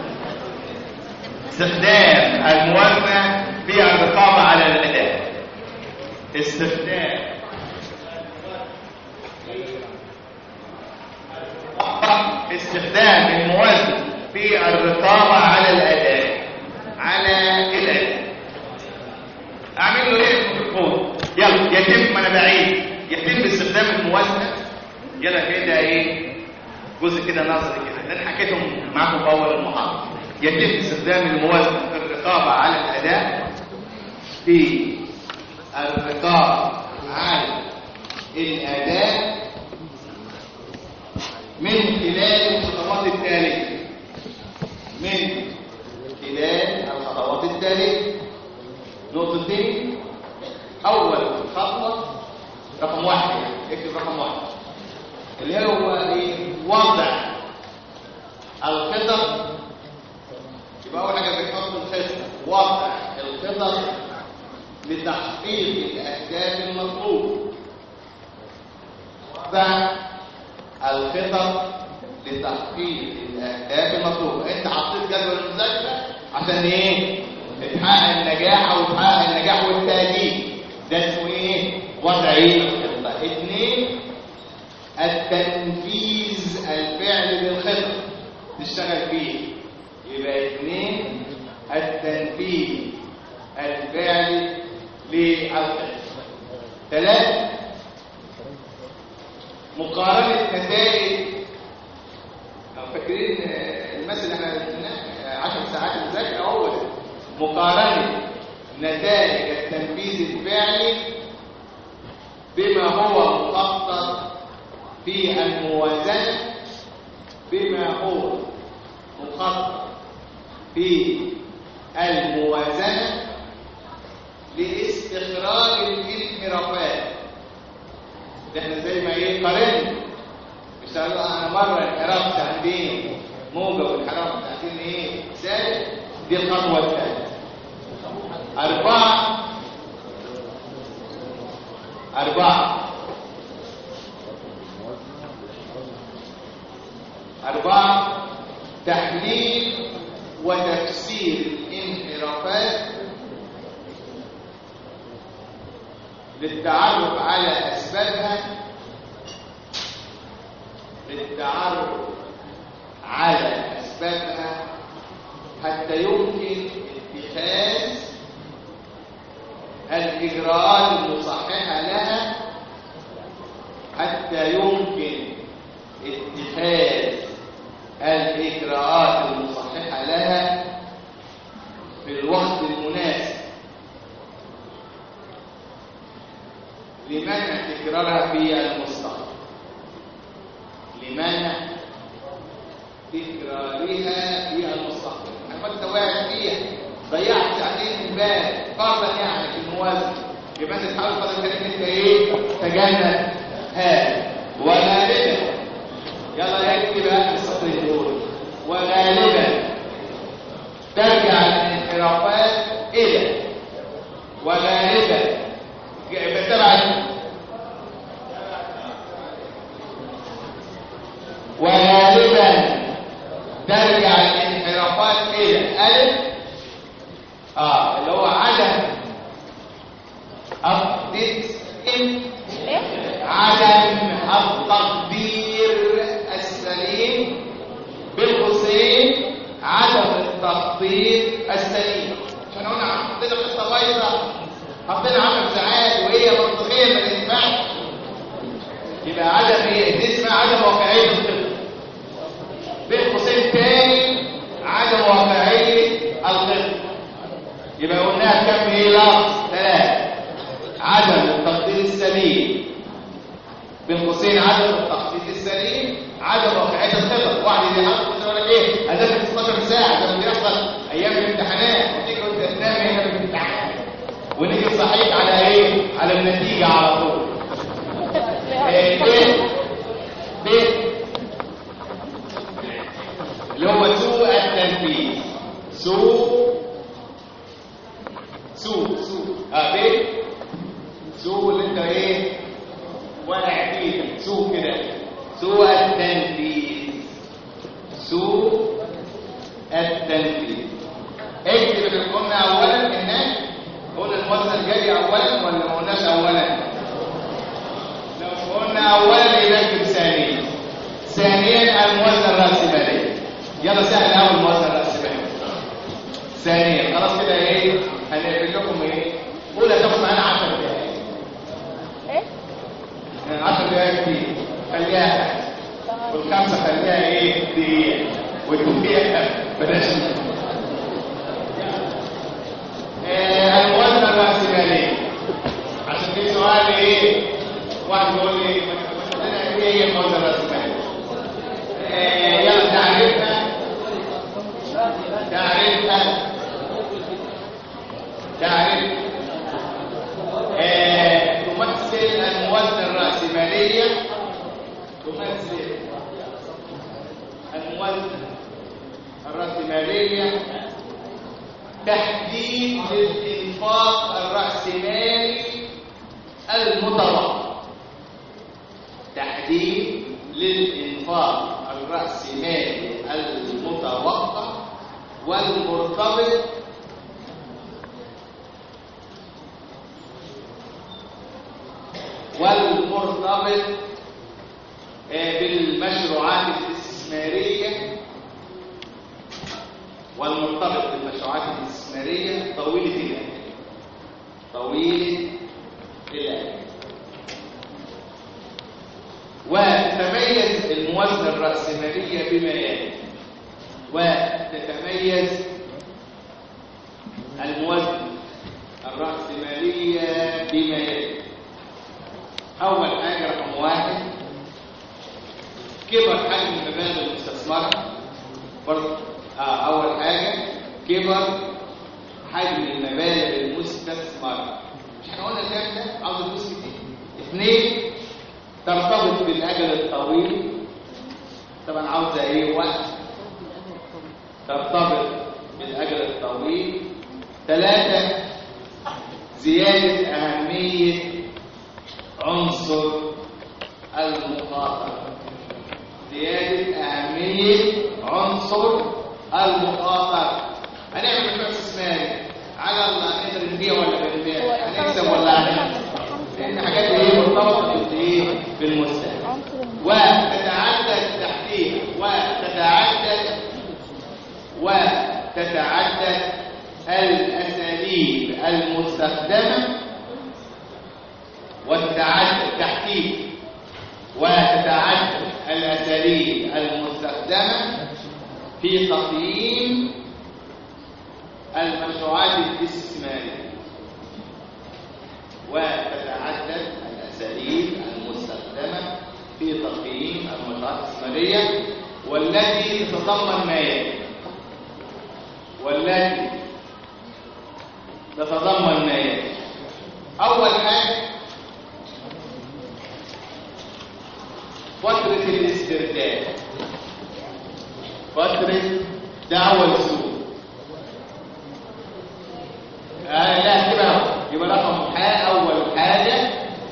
استخدام الموازنه في الرقابه على الاداء استخدام استخدام الموازنة في الرقابة على الأداء على الأداء أعمل له إيه الميكروفون يلا يتم أنا بعيد يتم استخدام الموازنة يلا كده إيه جزء كده نظري كده ده أنا حكيتهم معاكم في أول المحاضرة يتم استخدام الموازنة في الرقابة على الأداء في الرقابة على الأداء من خلال الخطوات التالية من خلال الخطوات التالية نقطتين أول خطوة رقم واحد يعني اكتب رقم واحد اللي هو ايه وضع الخطط يبقى أول حاجة بنحط الخطة وضع الخطط لتحقيق الأهداف المطلوبة وضع الخطط لتحقيق الأهداف المطلوبة أنت حطيت جدول المذاكرة عشان إيه؟ تحقق النجاح أو تحقق النجاح والتأكيد ده اسمه إيه؟ وضع إيه؟ الخطة اثنين التنفيذ الفعلي للخطة تشتغل فيه يبقى اثنين التنفيذ الفعلي للخطة ثلاثة مقارنة نتائج لو فاكرين آه، المثل اللي احنا قلناه 10 ساعات المذاكرة هو ده مقارنة نتائج التنفيذ الفعلي بما هو مخطط في الموازنة بما هو مخطط في الموازنة لاستخراج الانحرافات ده احنا زي ما ايه قارنا مش قالوا انا مره انحرفت عن دين موجه وانحرفت عن دين ايه سالب دي الخطوه الثانيه اربعه اربعه اربعه تحليل وتفسير الانحرافات للتعرف على أسبابها للتعرف على أسبابها حتى يمكن اتخاذ الإجراءات المصححة لها حتى يمكن اتخاذ الإجراءات المصححة لها في الوقت المناسب لمنع تكرارها في المستقبل لمنع تكرارها في المستقبل اما انت واقع فيها ضيعت ساعتين امبارح فرضا يعني في الموازنه يبقى انت تحاول قدر الامكان انت ايه تجنب هذا وغالبا يلا يكتب بقى السطرين دول وغالبا ترجع الانحرافات الى وغالبا تبع وغالبا ترجع الانحرافات الى الف اه اللي هو عدم التسليم عدم التقدير السليم بالقوسين عدم التخطيط السليم عشان قلنا حطينا قصه بايظه حطينا 10 ساعات وهي منطقيه ما تنفعش يبقى عدم ايه دي اسمها عدم واقعيه الخطه بين قوسين تاني عدم واقعيه الخطه يبقى قلناها كم ايه لفظ ثلاثه عدم التخطيط السليم بين قوسين عدم التخطيط السليم عدم واقعيه الخطط واحد اللي حاطط يقول لك ايه هدف 16 ساعه ده بيحصل ايام الامتحانات وتيجي وانت تنام هنا في الامتحان ونيجي صحيح على ايه على النتيجه على طول إيه، بيت بيت اللي هو سوء التنفيذ سوء سوء سوء اه بيت سوء اللي انت ايه واقع فيه سوء كده سوء التنفيذ سوء التنفيذ اكتب اللي قلنا اولا هناك قلنا الموازنه الجاريه اولا ولا ما قلناش اولا لو قلنا اولا يركب ثانيا ثانيا الموازنه الراسماليه يلا سهل قوي الموازنه الراسماليه ثانيا خلاص كده ايه هنقفل لكم ايه اولى تاخد معانا 10 دقائق ايه 10 دقائق كتير خليها والخمسه خليها ايه دقيقه والدقيقه بلاش آه، الموازنه الراسماليه ايه هي الموازنه الراسماليه آه، يلا تعريفها تعريفها تعريف آه، تمثل الموازنه الراسماليه تمثل الموازنه الراسماليه تحديد الانفاق الراسمالي المتوقع تحديد للإنفاق الرأسمالي المتوقع والمرتبط والمرتبط آه، بالمشروعات الاستثمارية والمرتبط بالمشروعات الاستثمارية طويلة الأجل طويلة الأجل وتتميز الموازنة الرأسمالية بما يلي وتتميز الموازنة الرأسمالية بما يلي أول حاجة رقم واحد كبر حجم المبالغ المستثمرة برضه آه أول حاجة كبر حجم المبالغ المستثمرة مش احنا قلنا الكلام ده عاوز فلوس كتير اثنين ترتبط بالاجل الطويل طبعا عاوزه ايه وقت ترتبط بالاجل الطويل ثلاثه زياده اهميه عنصر المخاطره زياده اهميه عنصر المخاطره هنعمل مشروع استثماري على الله نقدر نبيع ولا بنبيع هنكسب ولا هنخسر لان حاجات ايه مرتبطه بالايه بالمستهلك وتتعدد تحتيها وتتعدد وتتعدد الاساليب المستخدمه وتتعدد تحتيه وتتعدد الاساليب المستخدمه في تقييم المشروعات الاستثماريه وتتعدد الأساليب المستخدمة في تقييم المشروعات الاستثمارية والتي تتضمن ما يلي والتي تتضمن ما يلي أول حاجة فترة الاسترداد فترة دعوة السوق آه لا كده يبقى رقم حاجة أول حاجة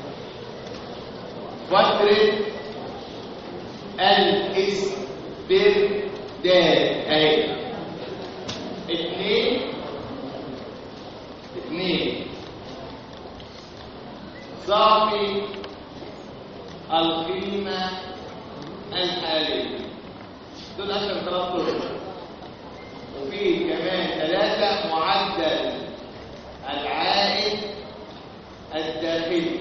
فترة الاسترداد أهي اثنين اثنين صافي القيمة الحالية دول أشهر ثلاث طرق وفي كمان ثلاثة معدل العائد الداخلي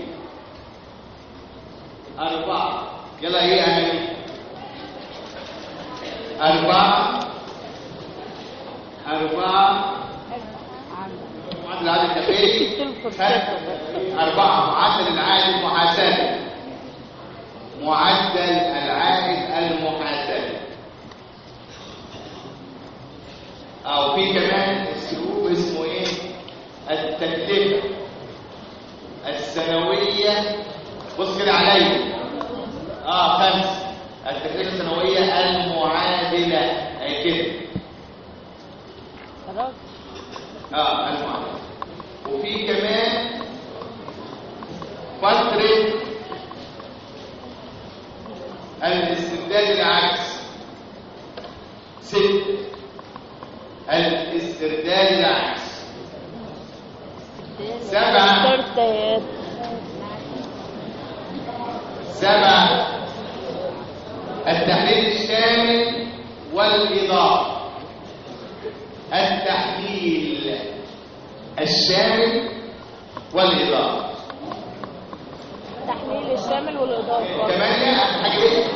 أربعة يلا هي أهمية أربعة أربعة معدل العائد الداخلي أربعة معدل العائد المحاسبي معدل العائد المحاسبي أو في كمان أسلوب اسمه إيه؟ التكلفة السنوية بص كده عليا اه خمس التكلفة السنوية المعادلة اهي كده خلاص اه المعادلة وفي كمان فترة الاستبداد العكس ست الاسترداد العكس سبعة استرداد سبعة التحليل الشامل والإضافة التحليل الشامل والإضافة التحليل الشامل والإضافة ثمانية حاجة إيه؟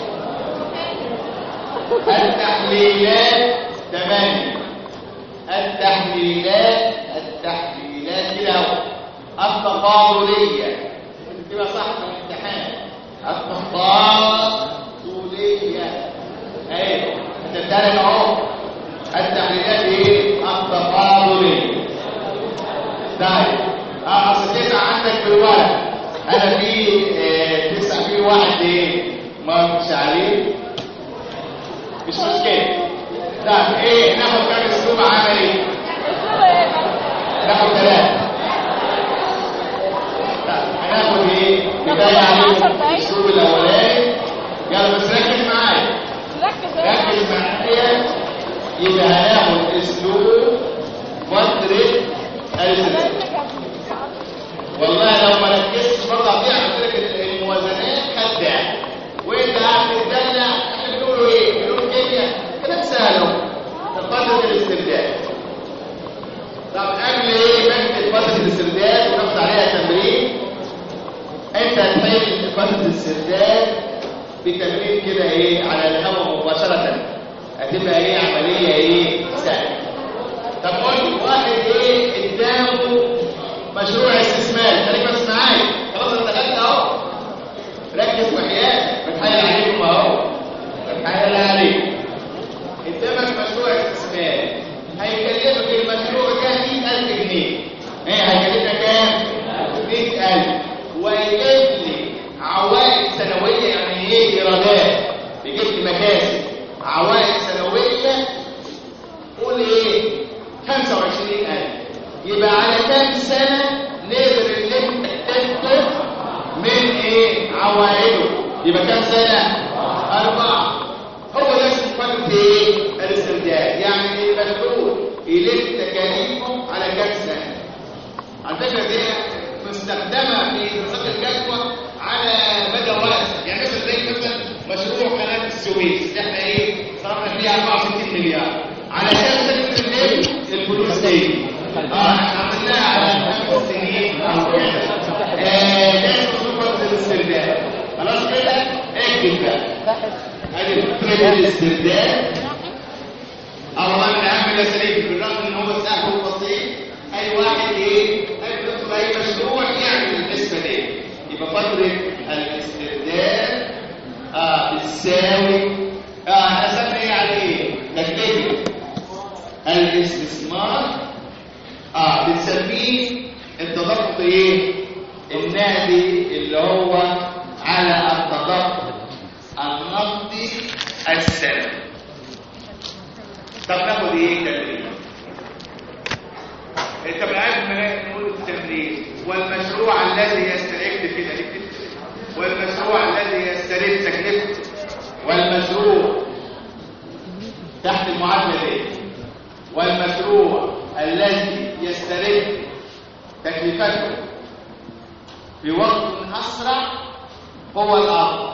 التحليلات ثمانية التحليلات التحليلات كده اهو التفاضلية تبقى صح في الامتحان التفاضلية الثالث اهو التحليلات ايه التفاضليه طيب اه اصل تسعه عندك في الورق انا في آه، تسعه في واحد ايه ما مش عليه مش مشكله طيب ايه ناخد كام اسلوب عملي ناخد ثلاثه طيب هناخد ايه بدايه عليه الاسلوب الاولاني يلا بس ركز معايا ركز ركز معايا يبقى هناخد اسلوب فتره الزمن والله لو ما ركزتش برضه هتضيع قلت لك الموازنات خداع وانت قاعد تتدلع احنا بنقولوا ايه؟ بنقولوا كيمياء كلام سهل اهو فتره الاستبداد طب قبل ايه بنكتب فتره الاستبداد وناخد عليها تمرين انت هتحل فتره الاستبداد بتمرين كده ايه على الهواء مباشره هتبقى ايه عمليه ايه سهله طب قول لي واحد ايه قدامه مشروع استثمار خليك بس معايا خلاص انت دخلت اهو ركز وحياتك بتحايل عليكم اهو بتحايل عليكم قدامك مشروع استثمار هيكلفك المشروع ده 100000 جنيه ايه هيكلفك كام 100000 ويجيب لي عوائد سنويه يعني ايه ايرادات يجيب لي مكاسب عوائد سنويه قول ايه 25000 يبقى على كام سنه نقدر اللي انت تكتب من ايه عوائده يبقى كام سنه اربعه هو ده اسمه فتره ايه الاسترداد يعني المشروع يلف تكاليفه على كام سنه على فكره دي مستخدمه في دراسات الجدوى على مدى واسع يعني مثلا زي مثلا مشروع قناه السويس اللي احنا ايه صرفنا فيها 64 مليار على كام سنه بنلم الفلوس دي اه احنا عملناها على خمس سنين او كده آه ده اسمه فتره الاسترداد خلاص كده اكتب بقى ادي فتره الاسترداد الله من اهم الاساليب بالرغم ان هو سهل وبسيط اي واحد ايه يدخل اي مشروع يعمل القسمه دي يبقى فتره الاسترداد اه بتساوي اه قسمنا ايه على ايه تكتب الاستثمار اه بنسميه التضخم ايه النقدي اللي هو على التضخم النقدي السنوي طب ناخد ايه تمرين انت من عايز من نقول التمرين والمشروع الذي يسترد كده نكتب والمشروع الذي يسترد تكلفته والمشروع تحت المعادله دي والمشروع الذي يسترد تكلفته في وقت اسرع هو الافضل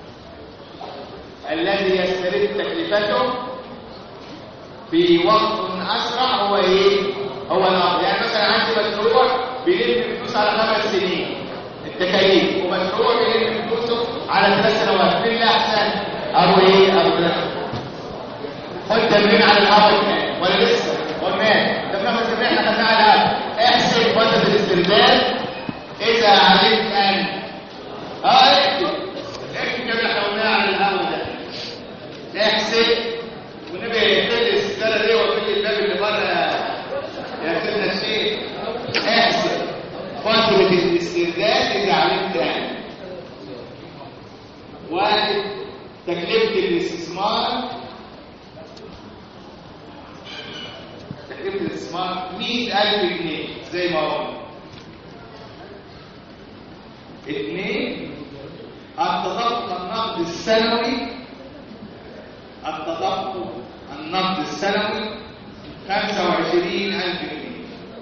الذي يسترد تكلفته في وقت اسرع هو ايه هو الافضل يعني مثلا عندي مشروع بيلم فلوس على خمس سنين التكاليف ومشروع بيلم فلوسه على ثلاث سنوات مين اللي احسن ابو ايه ابو ثلاث خد تمرين على الافضل كمان ولا لسه قلنا ده خمس سنين احنا خدناه على الافضل احسب فتره الاسترداد اذا علمت ان اه اكتب اكتب كده احنا قلناها على الافضل ده احسب والنبي يحل السنه دي ويقول الباب اللي بره يا سيدنا الشيخ احسب فترة الاسترداد إذا علمت يعني واحد تكلفة الاستثمار تكلفة الاستثمار 100000 جنيه زي ما هو اثنين التضخم النقد السنوي التضخم النقد السنوي 25000 جنيه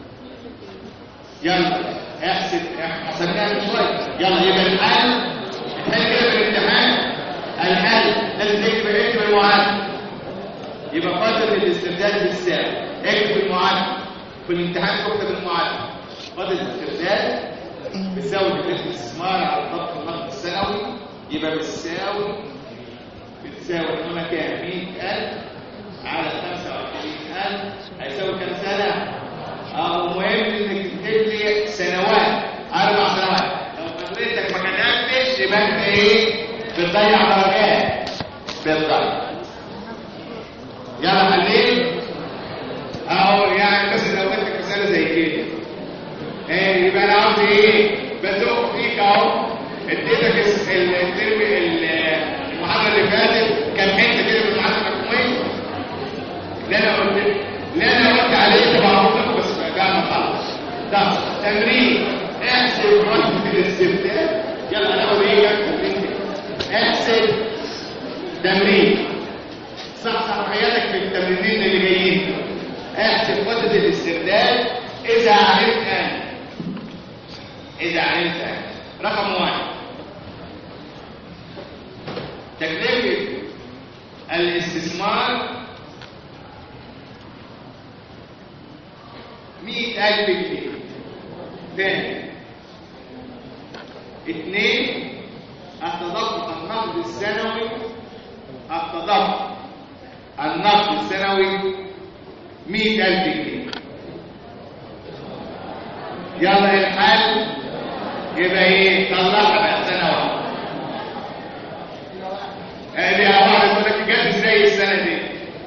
يلا احسب حسبناها من شويه يلا يبقى الحل الحل كده في الامتحان الحل لازم تكتب اكتب المعادله يبقى فتره الاسترداد بالساعه اكتب المعادله في الامتحان تكتب المعادله فتره الاسترداد بتساوي تكلفه الاستثمار على الضغط النقد السنوي يبقى بتساوي بتساوي هنا كام 100000 على 25000 هيساوي كام سنه اه مهم انك تكتب لي سنوات اربع سنوات لو خليتك ما كتبتش يبقى انت ايه بتضيع درجات بتضيع يلا حلين اهو يعني بس لو اديتك مساله زي كده ايه يبقى انا عاوز ايه بزق فيك اهو اديتك الس- ال- الترم ال- المحاضره اللي فاتت كملت كده بالمحاضره الحكوميه اللي انا قلت اللي انا قلت عليه تبقى لكم بس بعد ما اخلص ده تمرين احسب وقت الاستبدال يلا ناخد ايه كام تمرين كده احسب تمرين صح صح حياتك في التمرينين اللي جايين دول. احسب مدة الاسترداد اذا علمت انا اذا علمت انا رقم واحد تكلفة الاستثمار مئة ألف جنيه تاني اثنين التضخم النقد السنوي التضخم النقد السنوي مئة ألف جنيه يلا الحل يبقى ايه طلعها بقى سنة واحدة ادي يا واحد يقول لك جت ازاي السنة دي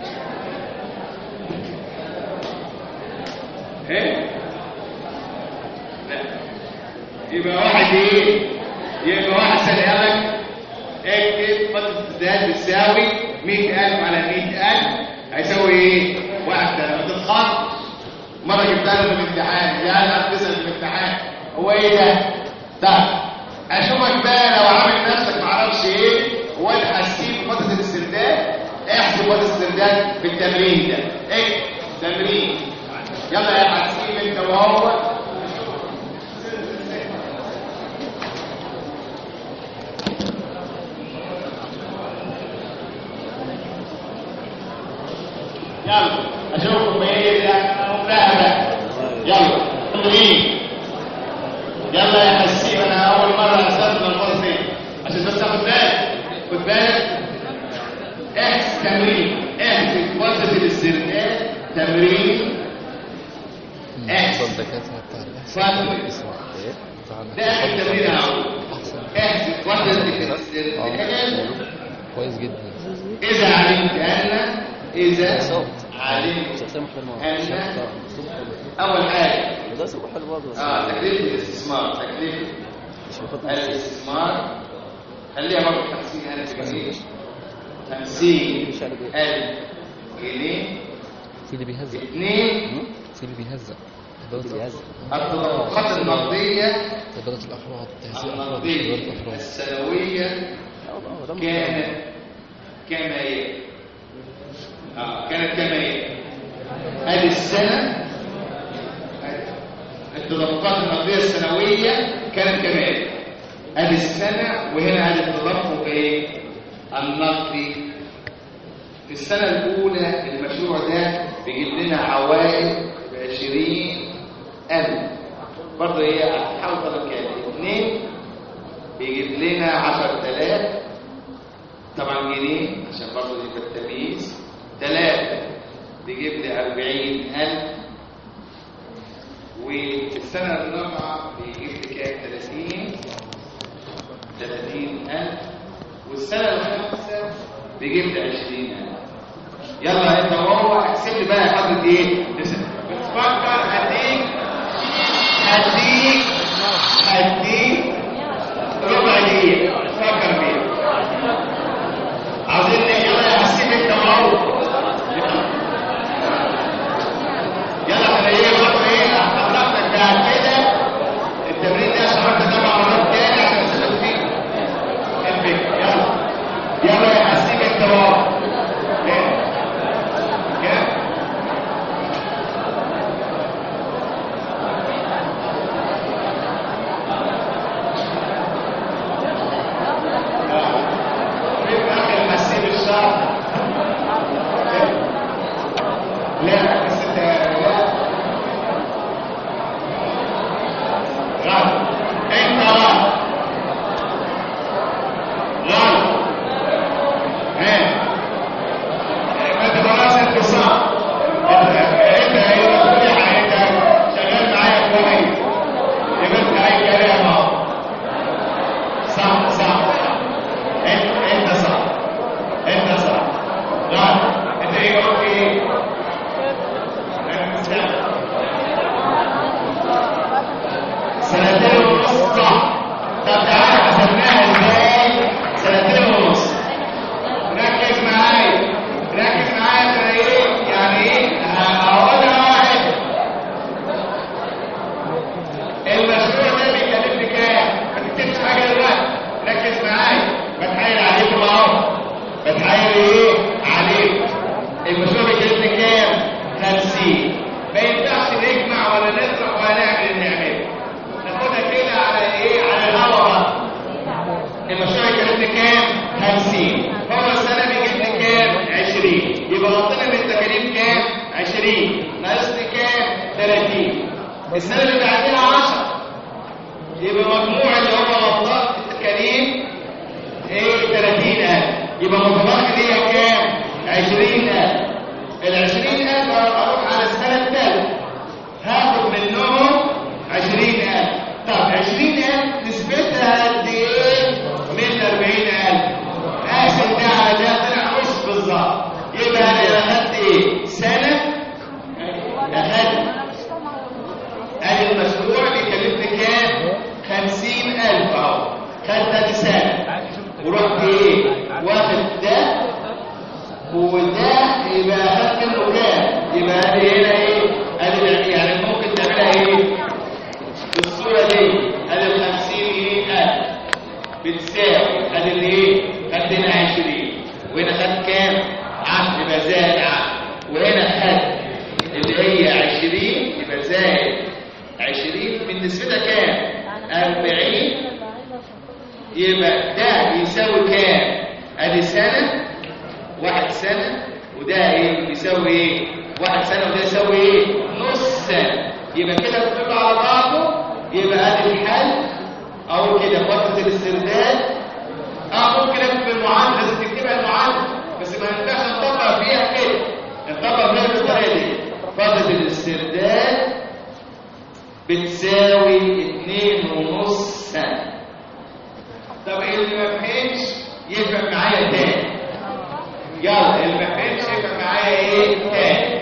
ايه لا يبقى واحد ايه يبقى واحد سنة لك اكتب فترة الازدهاد بتساوي 100000 على 100000 هيساوي ايه؟ واحد ده ما تتخطش مرة جبتها له في الامتحان يعني هتسأل في الامتحان هو ايه ده؟ طيب اشوفك بقى لو عامل نفسك معرفش ايه هو انت حاسين فترة الاسترداد احسب فترة الاسترداد في التمرين ده اكتب تمرين يلا يا حسين انت وهو يلا اشوفكم ايه مقلها بقى يلا تمرين يلا يا حسين انا اول مره استخدم الفاظ دي عشان بس تاخد بالك خد بالك احسب تمرين احسب فتره الاسترداد تمرين احسب الدكاترة بتاع فتره ده اخر تمرين اهو احسب فتره الاسترداد كويس جدا إذا علمت أن إذا علمت أن أول حاجة ده سوق حلو برضه آه تكلفة الاستثمار تكلفة الاستثمار خليها برضه 50000 جنيه 50000 جنيه في اللي بيهزق اثنين في اللي بيهزق إدارة التدفقات النقدية إدارة الأفراد تهزيق أفراد النقدية إدارة أفراد السنوية كانت كما هي آه كانت كما هي هذه السنة التدفقات النقدية السنوية كانت كما هي هذه السنة وهنا هذا التدفق ايه النقدي في السنة الأولى المشروع ده بيجيب لنا عوائد بعشرين ألف برضه هي هتحاول تضرب كام؟ اثنين بيجيب لنا عشر تلاف طبعا جنيه عشان برضه دي التمييز ثلاثة بيجيب لي أربعين ألف وفي السنة الرابعة بيجيب لي كام؟ ثلاثين ثلاثين ألف والسنة الخامسة بيجيب لي عشرين ألف يلا انت وهو احسب لي بقى حضرتك ايه بتفكر هديك هديك هديك ربع دقيقة فكر فيها عاوزين يلا يا حسين انت وهو يلا احنا ايه برضه ايه حضرتك بعد كده التمرين ده شرحت ده مع مرات تاني عشان تستفيد فيه الفكرة يلا يلا يا حسين انت وهو كام؟ كام؟ لي كام 50 هو السنه بيجيب لي كام 20 يبقى غطينا من التكاليف كام 20 ناقص لي كام 30 السنه اللي بعديها 10 يبقى مجموع اللي هو غطاء التكاليف ايه 30000 يبقى متبقي ليا كام 20000 ال 20000 اروح على السنه الثالثه هاخد منهم 20000 طب 20000 نسبتها قد ايه من 40000 اقسم ده على ده طلع نص بالظبط يبقى انا اخدت ايه سنه اخدت ادي المشروع بيكلفني كام 50000 اهو خدت دي سنه ورحت ايه واخد ده وده يبقى اخدت منه كام يبقى ادي هنا ايه ادي يعني ممكن تعملها ايه بالصوره دي ادي ال 50 جنيه بتساوي ادي الايه خدت هنا 20 وهنا خدت كام 10 يبقى زائد 10 وهنا خدت اللي هي 20 يبقى زائد 20 من نسبتها كام 40 يبقى ده يساوي كام ادي سنه واحد سنه وده ايه يساوي ايه واحد سنه وده يساوي ايه نص سنه يبقى كده كله على بعضه يبقى ادي الحل او كده فتره الاسترداد اه ممكن اكتب المعادله لازم تكتبها المعادله بس ما ينفعش نطبق فيها كده نطبق فيها بالطريقه دي فتره الاسترداد بتساوي اتنين ونص سنه طب اللي ما فهمش يفهم معايا تاني يلا اللي ما فهمش يفهم معايا ايه تاني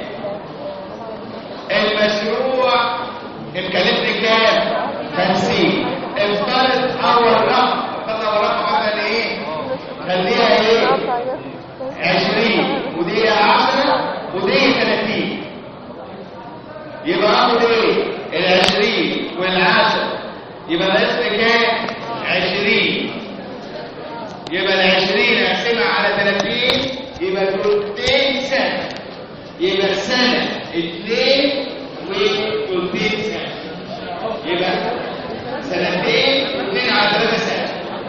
المشروع مكلفني كام 50 افترض اول رقم افترض اول رقم مثلا ايه خليها ايه 20 ودي 10 ودي 30 يبقى اخد ايه ال 20 وال 10 يبقى ناقص لي كام 20 يبقى ال 20 اقسمها على 30 يبقى تلتين سنه يبقى سنه 2 وتلتين سنه يبقى سنتين واثنين على ثلاثة سنة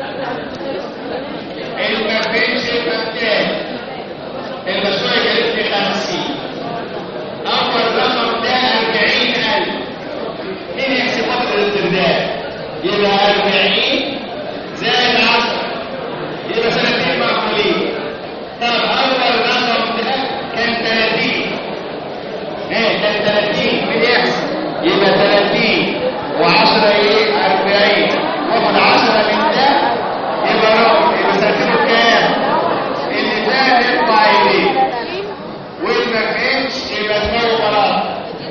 اللي ما فهمش يبقى تاني المشروع يكلفني 50 أول رقم ده 40000 مين يحسب فترة الاسترداد؟ يبقى 40 زائد 10 يبقى سنتين معقولين طب أول رقم ده كان 30 ايه كان 30 مين يحسب؟ يبقى 30 و10 ايه 40 واخد 10 من ده يبقى رقم يبقى سنتين كام؟ اللي ده يطلع يمين واللي ما فهمش يبقى دماغه خلاص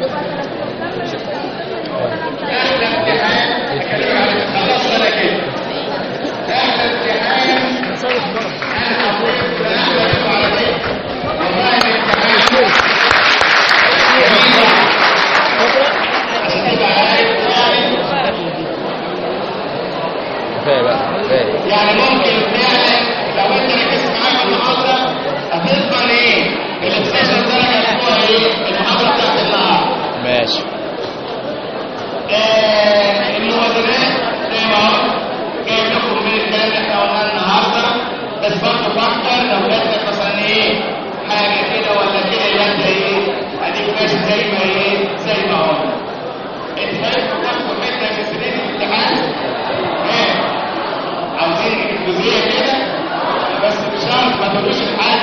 احلى امتحان اكلمك على خلاص انا كده احلى امتحان انا هقول احلى منه على كده والله الامتحان جميل عشان تبقى عارف يعني كفايه بقى كفايه يعني ممكن فعلا لو انت ركزت معايا في المحاضره هتفضل ايه؟ ال 12 درجه بتوع ايه؟ المحاضره بتاعت النهارده. ماشي آه، المبادرات زي ما قلت جايب لكم من الكلام اللي احنا قلناه النهارده بس برضه فكر لو جات لك مثلا ايه؟ حاجه كده ولا كده يبقى انت ايه؟ اديك ماشي زي ما ايه؟ زي ما قلنا. انت خايف تاخد حته من سنين الامتحان؟ ايه؟ عاوزين جزئيه كده بس بشرط ما تقولوش لحد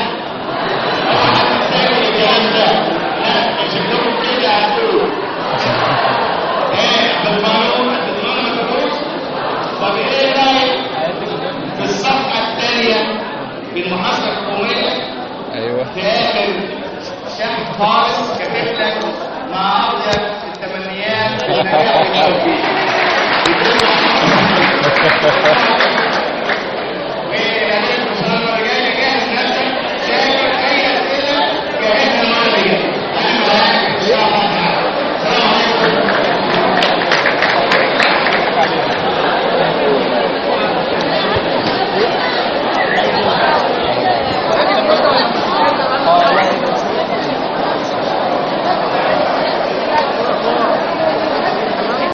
تساوي الكلام ده لا شكلكم كده هتقول ايه بالمعلومه هتدلونا ما تقولوش طب ايه رايك في الصفحه الثانيه في المحاسبه الحكوميه ايوه في اخر شرح خالص كاتب لك مع ابيض التمنيات والنجاح والتوفيق